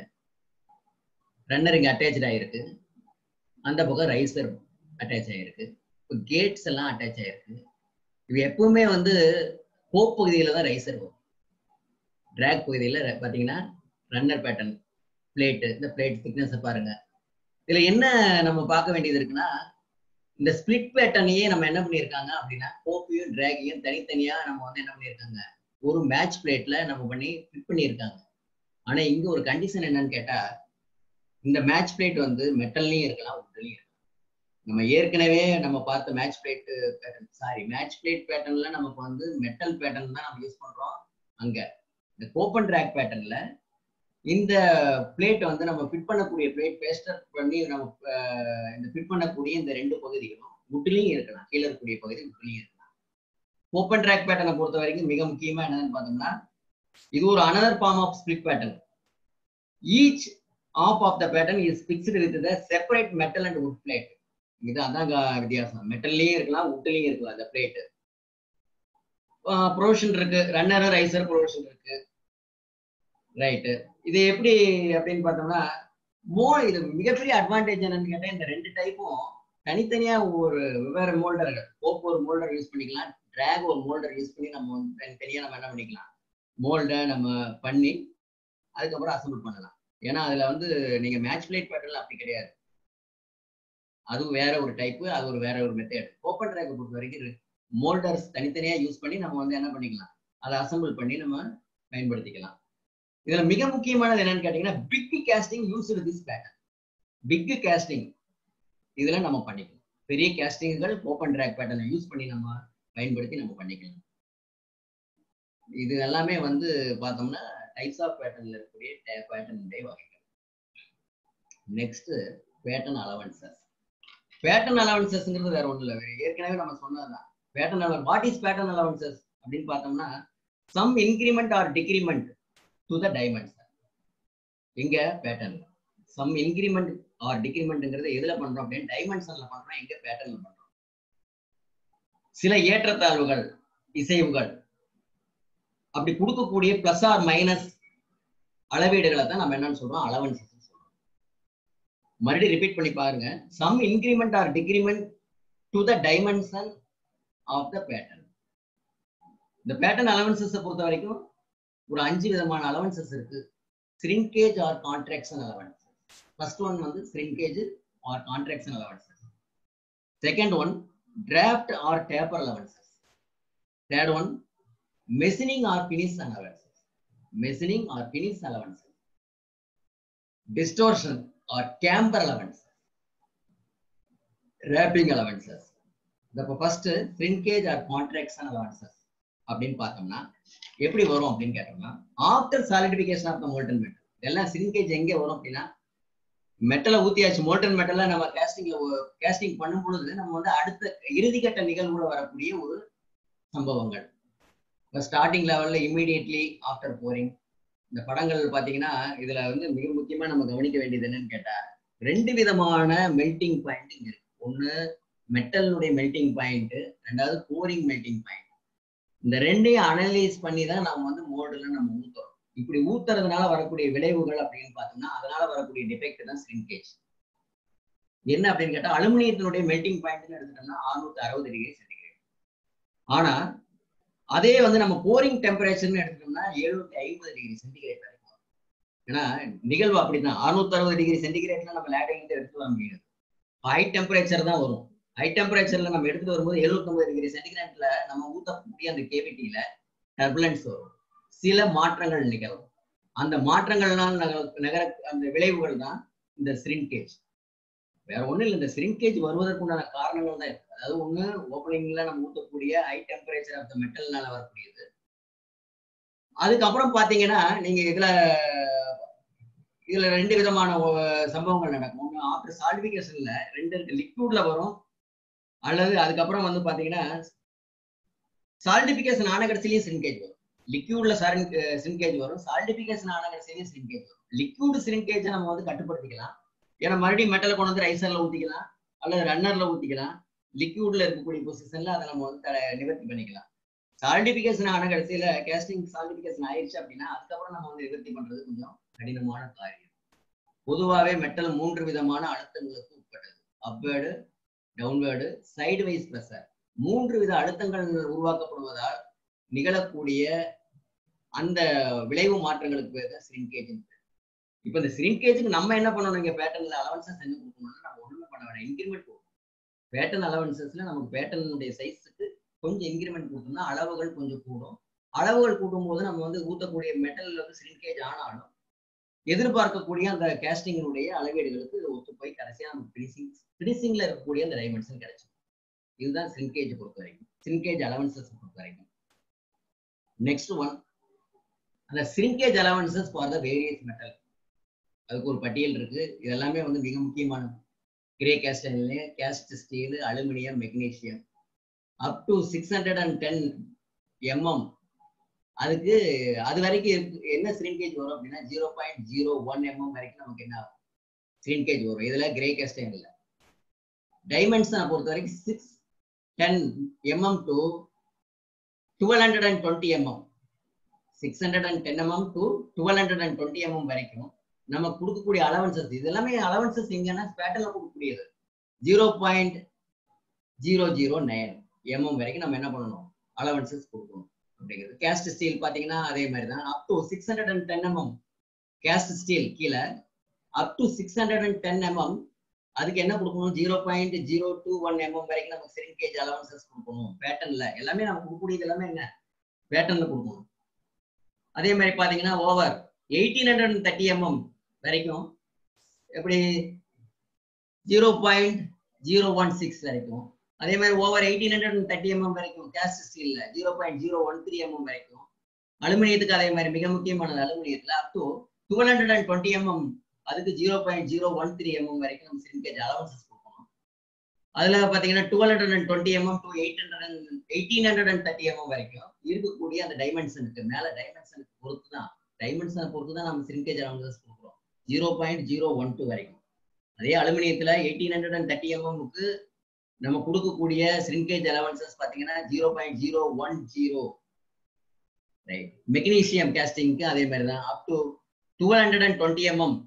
ரன்னர் இங்க அட்டாச் ஆயிருக்கு அந்த பக்கம் ரைசர் அட்டாச் ஆயிருக்கு இப்போ கேட்ஸ் எல்லாம் அட்டாச் ஆயிருக்கு இது எப்பவுமே வந்து கோப் பகுதியில தான் ரைசர் வரும் ட்ராக் பகுதியில பாத்தீங்கன்னா ரன்னர் பேட்டர்ன் பிளேட்டு இந்த பிளேட் திக்னஸ் பாருங்க இதுல என்ன நம்ம பார்க்க வேண்டியது இருக்குன்னா இந்த ஸ்பிளிட் பேட்டர்னையே நம்ம என்ன பண்ணியிருக்காங்க அப்படின்னா கோப்பையும் டிராகையும் தனித்தனியா நம்ம வந்து என்ன பண்ணியிருக்காங்க ஒரு மேட்ச் பிளேட்ல நம்ம பண்ணி ஃபிட் பண்ணியிருக்காங்க ஆனா இங்க ஒரு கண்டிஷன் என்னன்னு கேட்டா இந்த மேட்ச் பிளேட் வந்து மெட்டல்லையும் இருக்கலாம் உட்லையும் இருக்கலாம் நம்ம ஏற்கனவே நம்ம பார்த்த match plate pattern sorry match plate பேட்டர்ன்ல நமக்கு வந்து மெட்டல் பேட்டர்ன் தான் நம்ம யூஸ் பண்றோம் அங்க இந்த கோப்பன் ட்ராக் பேட்டர்ன்ல இந்த பிளேட் வந்து நம்ம ஃபிட் பண்ணக்கூடிய பிளேட் பேஸ்டர் பண்ணி நம்ம இந்த ஃபிட் பண்ணக்கூடிய இந்த ரெண்டு பகுதிகளும் முட்டிலையும் இருக்கலாம் கீழே இருக்கக்கூடிய பகுதி முட்டிலையும் இருக்கலாம் ஓப்பன் ட்ராக் பேட்டர்னை பொறுத்த வரைக்கும் மிக முக்கியமா என்னன்னு பார்த்தோம்னா இது ஒரு another form of split pattern each of of the pattern is fixed with the separate metal and wood plate இது அதான் க- வித்தியாசம் மெட்டல்லையும் இருக்கலாம் வுட்லையும் இருக்கலாம் அந்த பிளேட் ப்ரொவிஷன் இருக்கு ரன்னர் ரைசர் ப்ரொவிஷன் இருக்கு ரைட்டு இது எப்படி அப்படின்னு பார்த்தோம்னா மோ இது மிகப்பெரிய அட்வான்டேஜ் என்னன்னு கேட்டா இந்த ரெண்டு டைப்பும் தனித்தனியா ஒரு வெவ்வேறு மோல்டர்கள் கோப் ஒரு மோல்டர் யூஸ் பண்ணிக்கலாம் டிராக் ஒரு மோல்டர் யூஸ் பண்ணி நம்ம வந்து தனித்தனியா நம்ம என்ன பண்ணிக்கலாம் மோல்டை நம்ம பண்ணி அதுக்கப்புறம் அசம்பிள் பண்ணலாம் ஏன்னா அதுல வந்து நீங்க மேட்ச் பிளேட் பேட்டர்ல அப்படி கிடையாது அது வேற ஒரு டைப்பு அது ஒரு வேற ஒரு மெத்தட் ஓப்பன் ட்ராக்கை பொறுத்த வரைக்கும் மோல்டர்ஸ் தனித்தனியா யூஸ் பண்ணி நம்ம வந்து என்ன பண்ணிக்கலாம் அதை அசம்பிள் பண்ணி நம்ம பயன்படுத்திக்கலாம் இதுல மிக முக்கியமானது என்னன்னு கேட்டீங்கன்னா big casting use this pattern big casting இதுல நம்ம பண்ணிக்கலாம் பெரிய கேஸ்டிங்கள் ஓப்பன் ட்ராக் பேட்டர்னை யூஸ் பண்ணி நம்ம பயன்படுத்தி நம்ம பண்ணிக்கலாம் இது எல்லாமே வந்து பார்த்தோம்னா டைப்ஸ் ஆஃப் பேட்டர்ன்ல இருக்கக்கூடிய பேட்டர்னுடைய வகைகள் நெக்ஸ்ட் பேட்டர்ன் அலவன்சஸ் பேட்டர்ன் அலவன்சஸ்ங்கிறது வேற ஒண்ணும் இல்லை ஏற்கனவே நம்ம சொன்னதுதான் pattern allowance what is pattern allowances அப்படின்னு பார்த்தோம்னா some increment or decrement to the dimension எங்க பேட்டர்ன் சம் இன்க்ரிமெண்ட் ஆர் டிக்ரிமெண்ட்ங்கிறது எதுல பண்றோம் அப்படின்னு டைமென்ஷன்ல பண்றோம் எங்க பேட்டர்ன்ல பண்றோம் சில ஏற்றத்தாழ்வுகள் இசைவுகள் அப்படி கொடுக்கக்கூடிய பிளஸ் ஆர் மைனஸ் அளவீடுகளை தான் நம்ம என்னன்னு சொல்றோம் அலவன்சஸ் சொல்றோம் மறுபடியும் ரிப்பீட் பண்ணி பாருங்க some increment or decrement to the dimension of the pattern இந்த பேட்டர்ன் அலவன்சஸ் பொறுத்த வரைக்கும் ஒரு அஞ்சு விதமான அலவன்சஸ் இருக்கு shrinkage or contraction allowances first one வந்து shrinkage or contraction allowances second one draft or taper allowances third one machining or finish allowances machining or finish allowances distortion or camber allowances wrapping allowances இப்போ first shrinkage or contraction allowances அப்படின்னு பார்த்தோம்னா எப்படி வரும் அப்படின்னு கேட்டோம்னா after solidification of the molten metal இதெல்லாம் shrinkage எங்க வரும் அப்படின்னா மெட்டலை ஊத்தியாச்சு மோல்டன் மெட்டலை நம்ம கேஸ்டிங்ல கேஸ்டிங் பண்ணும் பொழுது நம்ம வந்து அடுத்த இறுதிக்கட்ட நிகழ்வுல வரக்கூடிய ஒரு சம்பவங்கள் இப்போ ஸ்டார்டிங் லெவல்ல இம்மீடியட்லி ஆஃப்டர் போரிங் இந்த படங்கள் பாத்தீங்கன்னா இதுல வந்து மிக முக்கியமா நம்ம கவனிக்க வேண்டியது என்னன்னு கேட்டா ரெண்டு விதமான மெல்டிங் பாயிண்ட் இங்க இருக்கு ஒண்ணு மெட்டலுடைய மெல்டிங் பாயிண்ட் ரெண்டாவது போரிங் மெல்டிங் பாயிண்ட் இந்த ரெண்டையும் அனலைஸ் பண்ணி தான் நம்ம வந்து மோல்டுல நம்ம ஊத்துறோம் இப்படி ஊத்துறதுனால வரக்கூடிய விளைவுகள் அப்படின்னு பார்த்தோம்னா அதனால வரக்கூடிய டிஃபெக்ட் தான் ஸ்ரிங்கேஜ் என்ன அப்படின்னு கேட்டா அலுமினியத்தினுடைய மெல்டிங் பாயிண்ட்னு எடுத்துட்டோம்னா அறுநூத்தி அறுபது டிகிரி சென்டிகிரேட் ஆனா அதே வந்து நம்ம போரிங் டெம்பரேச்சர்னு எடுத்துட்டோம்னா எழுநூத்தி ஐம்பது டிகிரி சென்டிகிரேட் வரைக்கும் வரும். ஏன்னா நிகழ்வு அப்படிதான் அறுநூத்தி அறுபது டிகிரி சென்டிகிரேட்ல நம்ம லேட்டிங் எடுத்து வர முடியாது ஹை டெம்பரேச்சர் தான் வரும் ஹை டெம்பரேச்சர்ல நம்ம எடுத்துட்டு வரும்போது 79 டிகிரி சென்டிகிரேட்ல நம்ம ஊத்தக்கூடிய அந்த கேவிட்டியில டர்புலன்ஸ் வரும் சில மாற்றங்கள் நிகழும் அந்த மாற்றங்கள்னால் நக- நகர அந்த விளைவுகள் தான் இந்த ஸ்ரிங்கேஜ் வேற ஒண்ணும் இல்லை இந்த ஸ்ரிங்கேஜ் வருவதற்குண்டான காரணங்கள் தான் இருக்கு அதாவது ஒண்ணு ஓப்பனிங்ல நம்ம ஊத்தக்கூடிய ஹை டெம்பரேச்சர் ஆஃப் த மெட்டல்னால வரக்கூடியது அதுக்கப்புறம் பாத்தீங்கன்னா நீங்க இதுல இதுல ரெண்டு விதமான ஒ- சம்பவங்கள் நடக்கும் ஒண்ணு ஆஃப்டர் சால்டிபிகேஷன்ல ரெண்டு இருக்கு லிக்விட்ல வரும் அல்லது அதுக்கப்புறம் வந்து பாத்தீங்கன்னா சால்டிபிகேஷன் ஆன கடைசிலையும் சிரிங்கேஜ் வரும் லிக்யூட்ல சிரிங்கேஜ் வரும் சால்டிபிகேஷன் ஆன கடைசிலையும் சிரிங்கேஜ் வரும் லிக்யூட் சிரிங்கேஜ் நம்ம வந்து கட்டுப்படுத்திக்கலாம் ஏன்னா மறுபடியும் மெட்டலை கொண்டு வந்து ரைசர்ல ஊத்திக்கலாம் அல்லது ரன்னர்ல ஊத்திக்கலாம் லிக்யூட்ல இருக்கக்கூடிய பொசிஷன்ல அதை நம்ம வந்து த- நிவர்த்தி பண்ணிக்கலாம் சால்டிபிகேஷன் ஆன கடைசியில கேஸ்டிங் சால்டிபிகேஷன் ஆயிடுச்சு அப்படின்னா அதுக்கப்புறம் நம்ம வந்து நிவர்த்தி பண்றது கொஞ்சம் கடினமான காரியம் பொதுவாகவே மெட்டல் மூன்று விதமான அழுத்தங்களுக்கு உட்பட்டது upward downward side wise pressure மூன்று வித அழுத்தங்கள் உருவாக்கப்படுவதால் நிகழக்கூடிய அந்த விளைவு மாற்றங்களுக்கு பேர் தான் ஸ்ரிங்கேஜ் இப்போ இந்த ஸ்ரிங்கேஜுக்கு நம்ம என்ன பண்ணணும் இங்க பேட்டர்ன்ல அலவன்சஸ் என்ன கொடுக்கணும்னா நம்ம ஒண்ணுமே பண்ண வேண்டாம் இன்க்ரிமெண்ட் கொடுக்கணும் பேட்டர்ன் அலவன்சஸ்ல நமக்கு பேட்டர்னுடைய சைஸுக்கு கொஞ்சம் இன்க்ரிமெண்ட் கொடுத்தோம்னா அளவுகள் கொஞ்சம் கூடும் அளவுகள் கூட்டும் போது நம்ம வந்து ஊத்தக்கூடிய மெட்டல் வந்து ஸ்ரிங்கேஜ் ஆனாலும் எதிர்பார்க்கக்கூடிய அந்த கேஸ்டிங்கினுடைய அளவீடுகளுக்கு இது ஒத்து போய் கடைசியா நமக்கு ஃபினிஷிங் ஃபினிஷிங்ல இருக்கக்கூடிய அந்த டைமென்ஷன் கிடைச்சிடும் இதுதான் சின்கேஜ் பொறுத்த வரைக்கும் சின்கேஜ் அலவன்சஸ் பொறுத்த வரைக்கும் நெக்ஸ்ட் ஒன் அந்த shrinkage allowances for the various metal அதுக்கு ஒரு பட்டியல் இருக்கு இது எல்லாமே வந்து மிக முக்கியமானது grey cast cast steel aluminium magnesium up to six hundred and ten mm அதுக்கு அது வரைக்கும் இருக்கு- என்ன ஸ்ரீன்கேஜ் வரும் அப்படின்னா zero point zero one mm வரைக்கும் நமக்கு என்ன ஆகும் ஸ்ரீன்கேஜ் வரும் இதுல கிரே கேஸ்டைன் இல்லை டைமென்ஷனை பொறுத்த வரைக்கும் six ten mm to twelve hundred and twenty mm six hundred and ten mm to twelve hundred and twenty mm வரைக்கும் நம்ம கொடுக்கக்கூடிய அலவன்சஸ் இது எல்லாமே அலவன்சஸ் எங்கன்னா பேட்டர்ல கொடுக்கக்கூடியது zero point zero zero nine mm வரைக்கும் நம்ம என்ன பண்ணணும் அலவன்சஸ் கொடுக்கணும் அப்படிங்கிறது கேஸ்ட் ஸ்டீல் பாத்தீங்கன்னா அதே மாதிரி தான் up to six hundred and ten mm cast steel கீழே up to six hundred and ten mm அதுக்கு என்ன கொடுக்கணும் zero point zero two one mm வரைக்கும் நமக்கு சிரிங்கேஜ் அலவன்சஸ் கொடுக்கணும் பேட்டர்ன்ல எல்லாமே நம்ம கொடுக்கக்கூடியது எல்லாமே என்ன பேட்டர்ன்ல கொடுக்கணும் அதே மாதிரி பாத்தீங்கன்னா over eighteen hundred and thirty mm வரைக்கும் எப்படி zero point zero one six வரைக்கும் அதே மாதிரி over eighteen hundred and thirty mm வரைக்கும் கேஸ்ட் ஸ்டீல்ல zero point zero one three mm வரைக்கும் அலுமினியத்துக்கு அதே மாதிரி மிக முக்கியமானது அலுமினியத்துல up to twelve hundred and twenty mm அதுக்கு zero point zero one three mm வரைக்கும் நம்ம சிரிங்கேஜ் அலவன்சஸ் கொடுக்கணும் அதுல பாத்தீங்கன்னா twelve hundred and twenty mm to eight hundred and eighteen hundred and thirty mm வரைக்கும் இருக்கக்கூடிய அந்த டைமென்ஷனுக்கு மேல டைமென்ஷனுக்கு பொறுத்து தான் டைமென்ஷனை பொறுத்து தான் நம்ம சிரிங்கேஜ் அலவன்சஸ் கொடுக்குறோம் zero point zero one two வரைக்கும் அதே அலுமினியத்துல எயிட்டீன் ஹண்ட்ரட் அண்ட் தேர்ட்டி எம்எம்க்கு நம்ம கொடுக்கக்கூடிய ஸ்ரிங்கேஜ் அலவன்சஸ் பாத்தீங்கன்னா zero point zero one zero right magnesium கேஸ்டிங்க்கு அதே மாதிரி தான் up to twelve hundred and twenty mm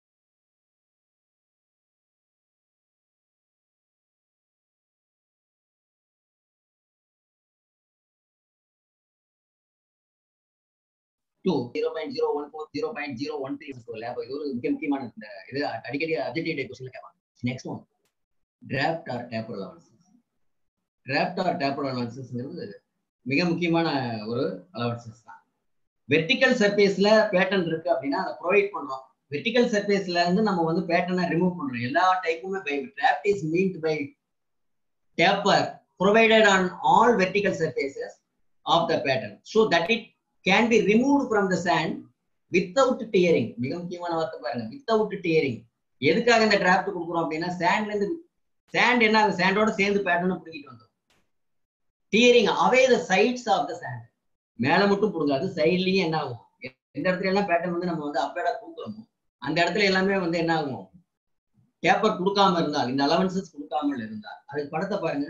to zero point zero one four zero point zero one three லேப் இது ஒரு மிக முக்கியமான இந்த இது அடிக்கடி அப்டேட் கொஸ்டின் கேட்பாங்க next one draft or taper allowances draft or taper அலவன்சஸ்ங்கிறது மிக முக்கியமான ஒரு அலவன்சஸ் தான் வெர்டிக்கல் சர்ஃபேஸ்ல பேட்டர்ன் இருக்கு அப்படின்னா அதை ப்ரொவைட் பண்றோம் வெர்டிக்கல் சர்ஃபேஸ்ல இருந்து நம்ம வந்து பேட்டர்னை ரிமூவ் பண்றோம் எல்லா டைப்புமே by draft is meant by taper provided on all vertical surfaces of the pattern so that it can be removed from the sand without tearing மிக முக்கியமான வார்த்தை பாருங்க without tearing எதுக்காக இந்த டிராஃப்ட் கொடுக்குறோம் அப்படின்னா சாண்ட்ல இருந்து சாண்ட் என்ன ஆகும் சாண்டோட சேர்ந்து பேட்டர்ன் பிடிக்கிட்டு வந்தோம் tearing away the sides of the sand மேல மட்டும் பிடுங்காது சைட்லயும் என்ன ஆகும் எந்த இடத்துல எல்லாம் பேட்டர்ன் வந்து நம்ம வந்து அப்பேடா கொடுக்குறோமோ அந்த இடத்துல எல்லாமே வந்து என்ன ஆகும் பேப்பர் கொடுக்காம இருந்தால் இந்த அலவன்சஸ் கொடுக்காமல் இருந்தால் அதுக்கு படத்தை பாருங்க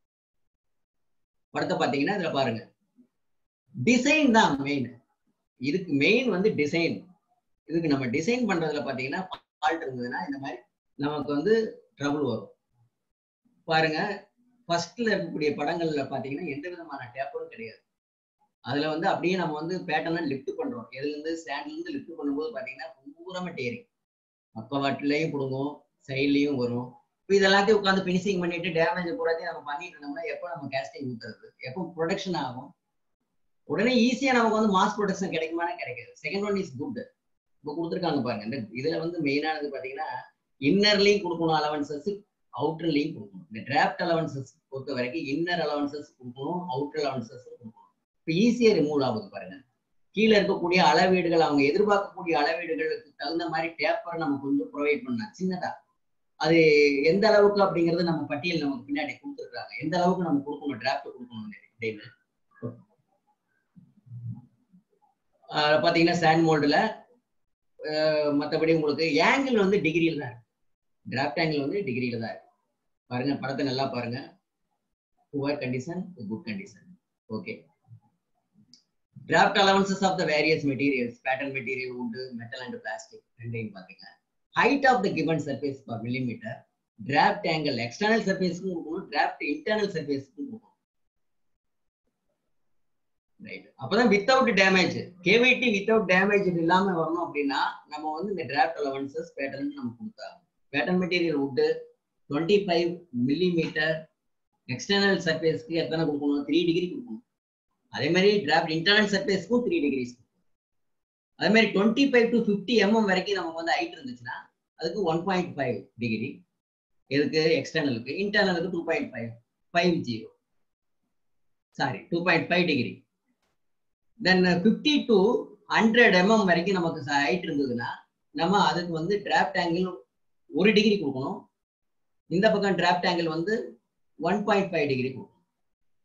படத்தை பாத்தீங்கன்னா இதுல பாருங்க டிசைன் தான் மெயின் இதுக்கு மெயின் வந்து டிசைன் இதுக்கு நம்ம டிசைன் பண்றதுல பாத்தீங்கன்னா ஃபால்ட் இருந்ததுன்னா இந்த மாதிரி நமக்கு வந்து ட்ரபிள் வரும் பாருங்க ஃபர்ஸ்ட்ல இருக்கக்கூடிய படங்கள்ல பாத்தீங்கன்னா எந்த விதமான டேப்பரும் கிடையாது அதுல வந்து அப்படியே நம்ம வந்து பேட்டர்னை லிஃப்ட் பண்றோம் எதுல இருந்து ஸ்டாண்ட்ல இருந்து லிஃப்ட் பண்ணும்போது பாத்தீங்கன்னா பூரமா டேரிங் பக்கவாட்டுலயும் பிடுங்கும் சைட்லயும் வரும் இப்போ இது எல்லாத்தையும் உட்காந்து பினிஷிங் பண்ணிட்டு டேமேஜ் பூராத்தையும் நம்ம பண்ணிட்டு இருந்தோம்னா எப்போ நம்ம கேஸ்டிங் ஊத்துறது எப்போ ப்ரொடக்ஷன் ஆகும் உடனே ஈஸியா நமக்கு வந்து மாஸ் ப்ரொடக்ஷன் கிடைக்குமானே கிடைக்காது செகண்ட் ஒன் இஸ் குட் இப்போ கொடுத்துருக்காங்க பாருங்க இந்த இதுல வந்து மெயினானது பாத்தீங்கன்னா இன்னர்லையும் கொடுக்கணும் அலவன்சஸ் அவுட்டர்லையும் கொடுக்கணும் இந்த டிராஃப்ட் அலவன்சஸ் பொறுத்த வரைக்கும் இன்னர் அலவன்சஸ் கொடுக்கணும் அவுட்டர் அலவன்சஸ் கொடுக்கணும் இப்போ ஈஸியா ரிமூவ் ஆகுது பாருங்க கீழே இருக்கக்கூடிய அளவீடுகள் அவங்க எதிர்பார்க்கக்கூடிய அளவீடுகளுக்கு தகுந்த மாதிரி டேப்பரை நம்ம கொஞ்சம் ப்ரொவைட் பண்ணலாம் சின்னதா அது எந்த அளவுக்கு அப்படிங்கறது நம்ம பட்டியல் நமக்கு பின்னாடி கொடுத்துருக்காங்க எந்த அளவுக்கு நம்ம கொடுக்கணும் டிராஃப்ட் கொடுக்கணும் அப்படின்னு ஆஹ் பாத்தீங்கன்னா சாண்ட் மோல்டுல மற்றபடி உங்களுக்கு ஏங்கிள் வந்து டிகிரியில தான் இருக்கு டிராஃப்ட் ஆங்கிள் வந்து டிகிரியில தான் இருக்கு பாருங்க படத்தை நல்லா பாருங்க poor condition good condition okay draft allowances of the various materials pattern material உண்டு மெட்டல் அண்ட் பிளாஸ்டிக் ரெண்டையும் பாத்தீங்க height of the given surface per millimetre draft angle external சர்ஃபேஸ்க்கும் கொடுக்கணும் டிராஃப்ட் இன்டர்னல் சர்ஃபேஸ்க்கும் கொடுக்கணும் ரைட் அப்பதான் without damage cavity without damage இல்லாம வரணும் அப்படின்னா நம்ம வந்து இந்த டிராஃப்ட் அலவன்சஸ் பேட்டர்ன் நம்ம கொடுத்தாங்க pattern material wood twenty five millimetre external சர்ஃபேஸ்க்கு எத்தனை கொடுக்கணும் த்ரீ டிகிரி கொடுக்கணும் அதே மாதிரி டிராஃப்ட் இன்டர்னல் சர்ஃபேஸ்க்கும் த்ரீ டிகிரிஸ் அதே மாதிரி twenty five to fifty mm வரைக்கும் நமக்கு வந்து ஹைட் இருந்துச்சுன்னா அதுக்கு ஒன் பாயிண்ட் ஃபைவ் டிகிரி எதுக்கு எக்ஸ்டர்னலுக்கு இன்டர்னலுக்கு two point five five zero sorry two point five degree then fifty to hundred mm வரைக்கும் நமக்கு ஹைட் இருந்ததுன்னா நம்ம அதுக்கு வந்து டிராஃப்ட் ஆங்கிள் ஒரு டிகிரி கொடுக்கணும் இந்த பக்கம் டிராஃப்ட் ஆங்கிள் வந்து ஒன் பாயிண்ட் ஃபைவ் டிகிரி கொடுக்கணும்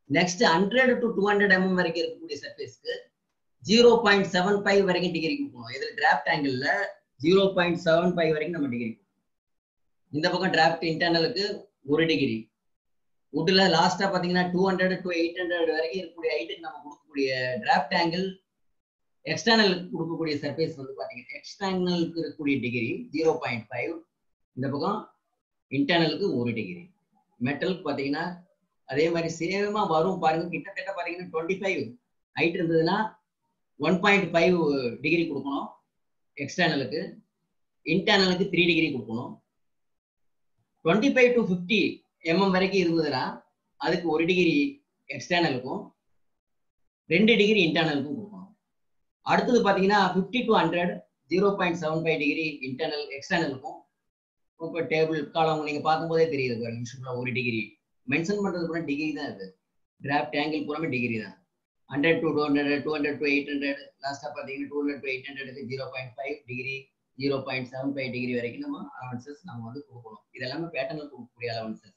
next hundred to two hundred mm வரைக்கும் இருக்கக்கூடிய சர்ஃபேஸ்க்கு ஜீரோ பாயிண்ட் செவன் ஃபைவ் வரைக்கும் டிகிரி கொடுக்கணும் இதில் draft angle zero point seven five வரைக்கும் நம்ம டிகிரி இந்த பக்கம் டிராஃப்ட் இன்டர்னலுக்கு ஒரு டிகிரி வுட்ல லாஸ்டா பாத்தீங்கன்னா two hundred to eight hundred வரைக்கும் இருக்கக்கூடிய ஹைட்டுக்கு நம்ம கொடுக்கக்கூடிய டிராஃப்ட் ஆங்கிள் எக்ஸ்டர்னலுக்கு கொடுக்கக்கூடிய சர்ஃபேஸ் வந்து பாத்தீங்கன்னா எக்ஸ்டர்னலுக்கு இருக்கக்கூடிய டிகிரி ஜீரோ பாயிண்ட் ஃபைவ் இந்த பக்கம் இன்டர்னலுக்கு ஒரு டிகிரி மெட்டலுக்கு பாத்தீங்கன்னா அதே மாதிரி சேமா வரும் பாருங்க கிட்டத்தட்ட பாத்தீங்கன்னா டுவெண்ட்டி ஃபைவ் ஹைட் இருந்ததுன்னா ஒன் பாயிண்ட் ஃபைவ் டிகிரி கொடுக்கணும் எக்ஸ்டர்னலுக்கு இன்டர்னலுக்கு த்ரீ டிகிரி கொடுக்கணும் twenty five to fifty mm வரைக்கும் இருந்ததுன்னா அதுக்கு ஒரு டிகிரி எக்ஸ்டர்னலுக்கும் ரெண்டு டிகிரி இன்டர்னலுக்கும் கொடுக்கணும் அடுத்தது பார்த்தீங்கன்னா fifty to hundred zero point seven five degree internal எக்ஸ்டர்னலுக்கும் இப்போ டேபிள் காலம் நீங்கள் பார்க்கும்போதே தெரியுது பாருங்க யூஸ்வலாக ஒரு டிகிரி மென்ஷன் பண்ணுறது கூட டிகிரி தான் இது டிராஃப்ட் ஆங்கிள் பூராமே டிகிரி தான் hundred to two hundred two hundred to eight hundred லாஸ்ட்டாக பார்த்தீங்கன்னா டூ ஹண்ட்ரட் டு எயிட் ஹண்ட்ரடுக்கு zero point five degree zero point seven five degree வரைக்கும் நம்ம அலவன்சஸ் நம்ம வந்து கொடுக்கணும் இதெல்லாமே பேட்டர்னில் கொடுக்கக்கூடிய அலவன்சஸ்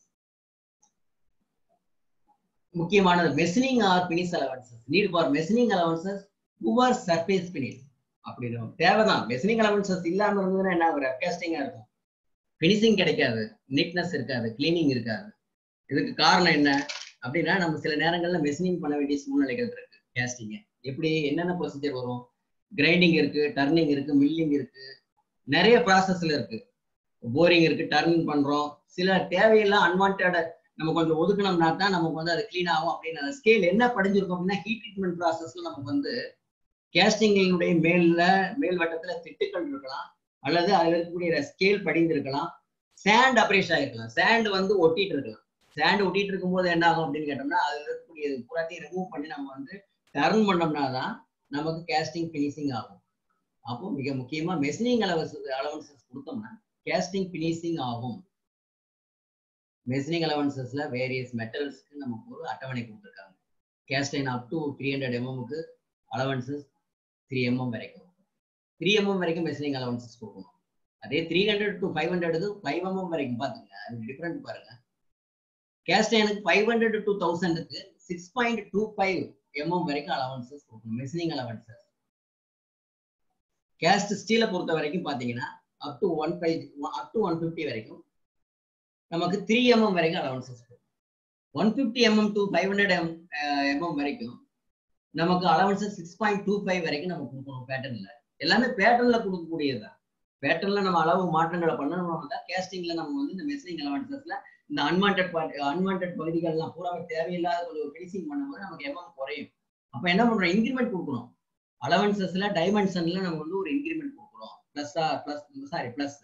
முக்கியமானது machining or finish allowances need for machining allowances poor surface finish அப்படின்னு தேவைதான் மெஷினிங் அலவன்சஸ் இல்லாம இருந்ததுன்னா என்ன ஒரு அப்காஸ்டிங்கா இருக்கும் பினிஷிங் கிடைக்காது நீட்னஸ் இருக்காது கிளீனிங் இருக்காது இதுக்கு காரணம் என்ன அப்படின்னா நம்ம சில நேரங்கள்ல மெஷினிங் பண்ண வேண்டிய சூழ்நிலைகள் இருக்கு கேஸ்டிங்க எப்படி என்னென்ன ப்ரொசீஜர் வரும் கிரைண்டிங் இருக்கு டர்னிங் இருக்கு மில்லிங் இருக்கு நிறைய ப்ராசஸ்ல இருக்கு போரிங் இருக்கு டர்னிங் பண்றோம் சில தேவையெல்லாம் அன்வான்ட் நம்ம கொஞ்சம் ஒதுக்கணும்னா தான் நமக்கு வந்து அது க்ளீன் ஆகும் அப்படின்னு ஸ்கேல் என்ன படிஞ்சிருக்கும் அப்படின்னா ஹீட் ட்ரீட்மெண்ட் ப்ராசஸ்ல நமக்கு வந்து கேஸ்டிங்களுடைய மேல்ல மேல் வட்டத்துல திட்டுக்கள் இருக்கலாம் அல்லது அதுல இருக்கக்கூடிய ஸ்கேல் படிந்திருக்கலாம் சேண்ட் அப்ரேஷ் ஆகிருக்கலாம் சேண்ட் வந்து ஒட்டிட்டு இருக்கலாம் சேண்ட் ஒட்டிட்டு இருக்கும்போது என்ன ஆகும் அப்படின்னு கேட்டோம்னா அதுல இருக்கக்கூடிய புறத்தையும் ரிமூவ் பண்ணி நம்ம வந்து டர்ன் பண்ணோம்னா தான் நமக்கு கேஸ்டிங் ஃபினிஷிங் ஆகும் அப்போ மிக முக்கியமா மெஷினிங் அலவன்ஸ் அலவன்சஸ் கொடுத்தோம்னா கேஸ்டிங் ஃபினிஷிங் ஆகும் மெஷினிங் அலவன்சஸ்ல வேரியஸ் மெட்டல்ஸ்க்கு நமக்கு ஒரு அட்டவணை கொடுத்துருக்காங்க casting up to three hundred எம்எம்க்கு அலவன்சஸ் த்ரீ எம்எம் வரைக்கும் த்ரீ எம்எம் வரைக்கும் மெஷினிங் அலவன்சஸ் கொடுக்கணும் அதே த்ரீ ஹண்ட்ரட் டு ஃபைவ் ஹண்ட்ரடுக்கு ஃபைவ் எம்எம் வரைக்கும் பாத்துங்க அது டிஃப்ரெண்ட் பாருங்க கேஸ்டைனுக்கு ஃபைவ் ஹண்ட்ரட் டு தௌசண்ட்க்கு six point two five mm வரைக்கும் அலவன்சஸ் கொடுக்கணும் மெஷினிங் அலவன்சஸ் கேஸ்ட் ஸ்டீலை பொறுத்த வரைக்கும் பாத்தீங்கன்னா up to one five up to one fifty வரைக்கும் நமக்கு த்ரீ எம்எம் வரைக்கும் allowances one fifty mm to five hundred m mm வரைக்கும் நமக்கு allowances six point two five வரைக்கும் நம்ம கொடுக்கணும் பேட்டர்ன்ல எல்லாமே பேட்டர்ன்ல கொடுக்கக்கூடியதுதான் பேட்டர்ன்ல நம்ம அளவு மாற்றங்களை பண்ணணும் தான் கேஸ்டிங்ல நம்ம வந்து இந்த மெஷினிங் அலவன்சஸ்ல இந்த அன்வான்ட் பார்ட் அன்வான்ட் பகுதிகள்லாம் பூரா தேவையில்லாத கொஞ்சம் ஃபினிஷிங் பண்ணும்போது நமக்கு எம்எம் குறையும் அப்ப என்ன பண்றோம் இன்க்ரிமெண்ட் கொடுக்கணும் அலவன்சஸ்ல டைமென்ஷன்ல நம்ம வந்து ஒரு இன்க்ரிமெண்ட் கொடுக்குறோம் பிளஸ்ஸா plus sorry plus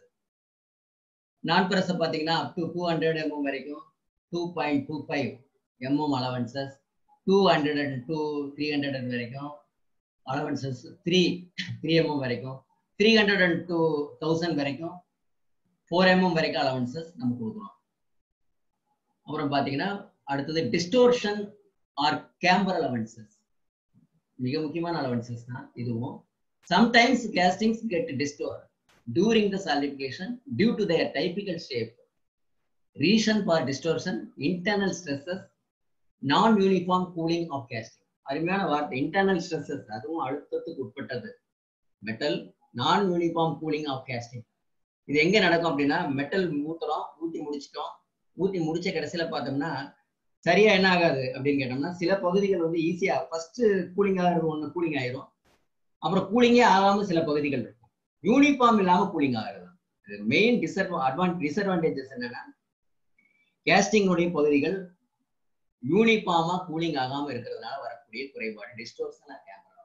non ferrous பாத்தீங்கன்னா up to two hundred mm வரைக்கும் two point two five mm allowances two hundred and two three hundred வரைக்கும் அலவன்சஸ் த்ரீ த்ரீ எம்எம் வரைக்கும் three hundred and two thousand வரைக்கும் four mm வரைக்கும் allowances நம்ம கொடுக்குறோம் அப்புறம் பாத்தீங்கன்னா அடுத்தது டிஸ்டோர்ஷன் ஆர் கேம்பர் அலவன்சஸ் மிக முக்கியமான அலவன்சஸ் தான் இதுவும் sometimes castings get distort during the solidification due to their typical shape. Reason for distortion, internal stresses, non-uniform cooling of casting. அருமையான வார்த்தை இன்டர்னல் ஸ்ட்ரெஸ்ஸஸ் அதுவும் அழுத்தத்துக்கு உட்பட்டது மெட்டல் நான் யூனிஃபார்ம் கூலிங் ஆஃப் கேஸ்டிங் இது எங்க நடக்கும் அப்படின்னா மெட்டல் ஊத்துறோம் ஊத்தி முடிச்சிட்டோம் ஊத்தி முடிச்ச கடைசியில பார்த்தோம்னா சரியா என்ன ஆகாது அப்படின்னு கேட்டோம்னா சில பகுதிகள் வந்து ஈஸியா ஃபர்ஸ்ட் கூலிங் ஆகிறது ஒன்று கூலிங் ஆயிரும் அப்புறம் கூலிங்கே ஆகாம சில பகுதிகள் இருக்கும் யூனிஃபார்ம் இல்லாம கூலிங் ஆகிறது மெயின் டிஸ்அட்வா அட்வான் டிஸ்அட்வான்டேஜஸ் என்னன்னா கேஸ்டிங்குடைய பகுதிகள் யூனிஃபார்மா கூலிங் ஆகாம இருக்கிறதுனால வரக்கூடிய குறைபாடு டிஸ்டோர்ஷன் கேமரா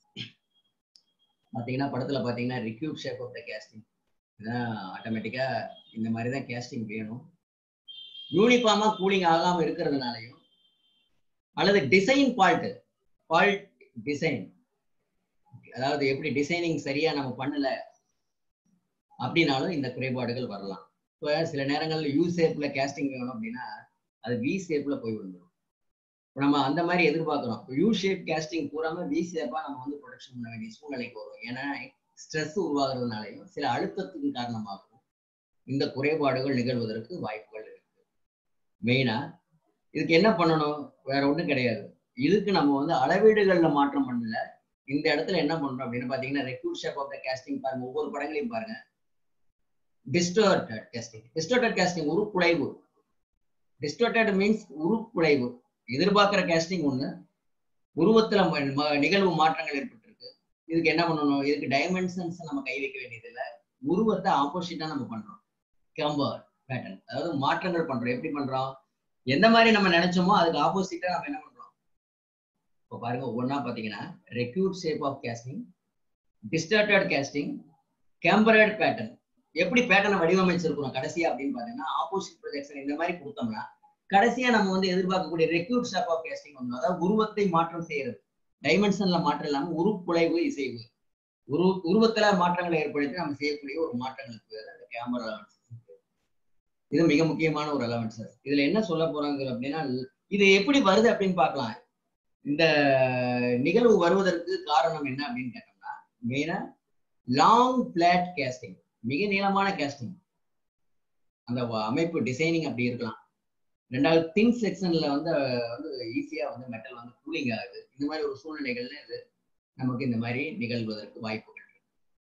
பாத்தீங்கன்னா படத்துல பாத்தீங்கன்னா required shape of the casting இதான் ஆட்டோமேட்டிக்கா இந்த மாதிரி தான் கேஸ்டிங் வேணும் யூனிஃபார்மா கூலிங் ஆகாம இருக்கிறதுனாலையும் அல்லது டிசைன் ஃபால்ட் ஃபால்ட் டிசைன் அதாவது எப்படி டிசைனிங் சரியா நம்ம பண்ணல அப்படின்னாலும் இந்த குறைபாடுகள் வரலாம் இப்போ சில நேரங்கள்ல யூ ஷேப்ல கேஸ்டிங் வேணும் அப்படின்னா அது வி ஷேப்ல போய் விழுந்துடும் இப்போ நம்ம அந்த மாதிரி எதிர்பார்க்கிறோம் இப்போ யூ ஷேப் கேஸ்டிங் பூராம வி ஷேப்பா நம்ம வந்து ப்ரொடக்ஷன் பண்ண வேண்டிய சூழ்நிலைக்கு வரும் ஏன்னா ஸ்ட்ரெஸ் உருவாகிறதுனாலையும் சில அழுத்தத்தின் காரணமாகவும் இந்த குறைபாடுகள் நிகழ்வதற்கு வாய்ப்புகள் இருக்கு மெயினா இதுக்கு என்ன பண்ணணும் வேற ஒண்ணும் கிடையாது இதுக்கு நம்ம வந்து அளவீடுகள்ல மாற்றம் பண்ணல இந்த இடத்துல என்ன பண்றோம் அப்படின்னு பாத்தீங்கன்னா required shape of the casting பாருங்க ஒவ்வொரு படங்களையும் பாருங்க டிஸ்டோர்டட் கேஸ்டிங் டிஸ்டோர்டட் கேஸ்டிங் உருக்குலைவு டிஸ்டோர்டட் மீன்ஸ் உருக்குலைவு எதிர்பார்க்கிற கேஸ்டிங் ஒண்ணு உருவத்துல ம- ம- நிகழ்வு மாற்றங்கள் ஏற்பட்டிருக்கு இதுக்கு என்ன பண்ணணும் இதுக்கு டைமென்ஷன்ஸ் நம்ம கை வைக்க வேண்டியது இல்ல உருவத்தை ஆப்போசிட்டா நம்ம பண்றோம் கம்பர் பேட்டர்ன் அதாவது மாற்றங்கள் பண்றோம் எப்படி பண்றோம் எந்த மாதிரி நம்ம நினைச்சோமோ அதுக்கு ஆப்போசிட்டா நம்ம என்ன பண்றோம் இப்போ பாருங்க ஒவ்வொன்றா பாத்தீங்கன்னா required shape of casting distorted casting cambered pattern எப்படி பேட்டர்னை வடிவமைச்சிருக்கிறோம் கடைசியா அப்படின்னு பாத்தீங்கன்னா ஆப்போசிட் ப்ரொஜெக்ஷன் இந்த மாதிரி கொடுத்தோம்னா கடைசியா நம்ம வந்து எதிர்பார்க்கக்கூடிய ரெக்யூட் ஷேப் ஆஃப் கேஸ்டிங் ஒன்று அதாவது உருவத்தை மாற்றம் செய்யறது டைமென்ஷன்ல மாற்றம் இல்லாம உருக்குலைவு இசைவு உரு உருவத்துல மாற்றங்களை ஏற்படுத்தி நம்ம செய்யக்கூடிய ஒரு மாற்றங்களுக்கு பேரு அந்த கேமரா இது மிக முக்கியமான ஒரு அலவன்ஸ் இதுல என்ன சொல்ல போறாங்க அப்படின்னா இது எப்படி வருது அப்படின்னு பார்க்கலாம் இந்த நிகழ்வு வருவதற்கு காரணம் என்ன அப்படின்னு கேட்டோம்னா மெயினா லாங் பிளாட் கேஸ்டிங் மிக நீளமான கேஸ்டிங் அந்த வ- அமைப்பு டிசைனிங் அப்படி இருக்கலாம் ரெண்டாவது தின் செக்ஷன்ல வந்து வந்து ஈஸியா வந்து மெட்டல் வந்து கூலிங் ஆகுது இந்த மாதிரி ஒரு சூழ்நிலைகள்ல இது நமக்கு இந்த மாதிரி நிகழ்வதற்கு வாய்ப்புகள் இருக்கு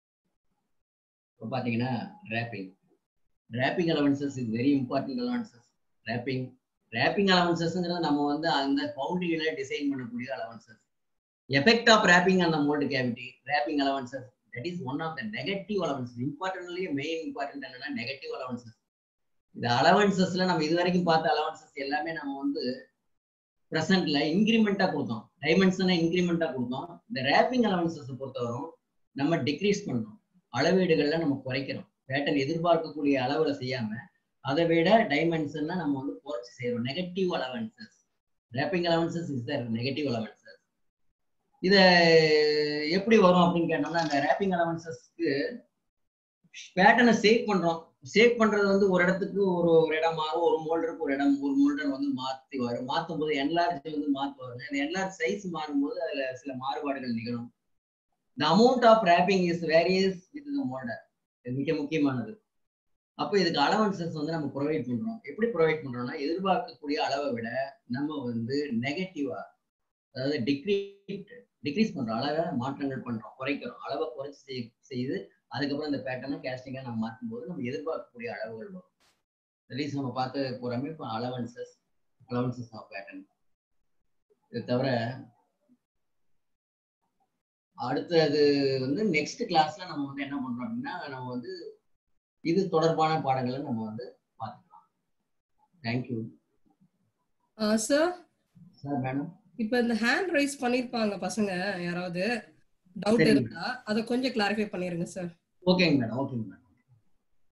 இப்போ பாத்தீங்கன்னா warping warping allowances is very important allowances warping warping அலவன்சஸ்ங்கிறது நம்ம வந்து அந்த பவுண்டரியில டிசைன் பண்ணக்கூடிய அலவன்சஸ் எஃபெக்ட் ஆஃப் ரேப்பிங் அந்த mould cavity warping allowances that is one of the negative allowances இம்பார்ட்டன்ட்லயே மெயின் இம்பார்ட்டன்ட் என்னன்னா நெகட்டிவ் அலவன்சஸ் இந்த அலவன்சஸ்ல நம்ம இது வரைக்கும் பார்த்த அலவன்சஸ் எல்லாமே நம்ம வந்து ப்ரெசென்ட்ல இன்க்ரிமெண்டா கொடுத்தோம் டைமென்ஷனை இன்க்ரிமெண்டா கொடுத்தோம் இந்த ரேப்பிங் அலவன்சஸ் பொறுத்தவரும் நம்ம டிக்ரீஸ் பண்றோம் அளவீடுகள்ல நம்ம குறைக்கிறோம் பேட்டர்ன் எதிர்பார்க்கக்கூடிய அளவுல செய்யாம அதை விட டைமென்ஷன்ல நம்ம வந்து குறைச்சு செய்யறோம் negative allowances wrapping allowances is the negative allowances இத எப்படி வரும் அப்படின்னு கேட்டோம்னா இந்த ரேப்பிங் அலவன்சஸ்க்கு பேட்டர்னை சேவ் பண்றோம் சேவ் பண்றது வந்து ஒரு இடத்துக்கு ஒரு ஒரு இடம் மாறும் ஒரு மோல்டருக்கு ஒரு இடம் ஒரு மோல்டர் வந்து மாத்தி வரும் மாத்தும் போது என்லார்ஜ் வந்து மாத்துவாங்க இந்த என்லார்ஜ் சைஸ் மாறும்போது அதுல சில மாறுபாடுகள் நிகழும் the amount of warping is various with the moulder இது மிக முக்கியமானது அப்போ இதுக்கு அலவன்சஸ் வந்து நம்ம ப்ரொவைட் பண்றோம் எப்படி ப்ரொவைட் பண்றோம்னா எதிர்பார்க்கக்கூடிய அளவை விட நம்ம வந்து நெகட்டிவா அதாவது டிக்ரீட் டிக்ரீஸ் பண்றோம் அளவை மாற்றங்கள் பண்றோம் குறைக்கிறோம் அளவை குறைச்சு செய்- செய்து அதுக்கப்புறம் இந்த பேட்டர்னை கேஸ்டிங்கா நம்ம மாற்றும் போது நம்ம எதிர்பார்க்கக்கூடிய அளவுகள் வரும் ரிலீஸ் நம்ம பார்த்து போறோமே இப்போ அலவன்சஸ் அலவன்சஸ் ஆஃப் பேட்டர்ன் இது தவிர அடுத்தது வந்து நெக்ஸ்ட் கிளாஸ்ல நம்ம வந்து என்ன பண்றோம் அப்படின்னா நம்ம வந்து இது தொடர்பான பாடங்களை நம்ம வந்து பார்த்துக்கலாம் தேங்க்யூ சார் சார் மேடம் இப்ப இந்த ஹேண்ட் ரைஸ் பண்ணிருப்பாங்க பசங்க யாராவது டவுட் சரிங்க. இருந்தா அதை கொஞ்சம் கிளாரிஃபை பண்ணிருங்க சார் ஓகேங்க மேடம் ஓகேங்க மேடம்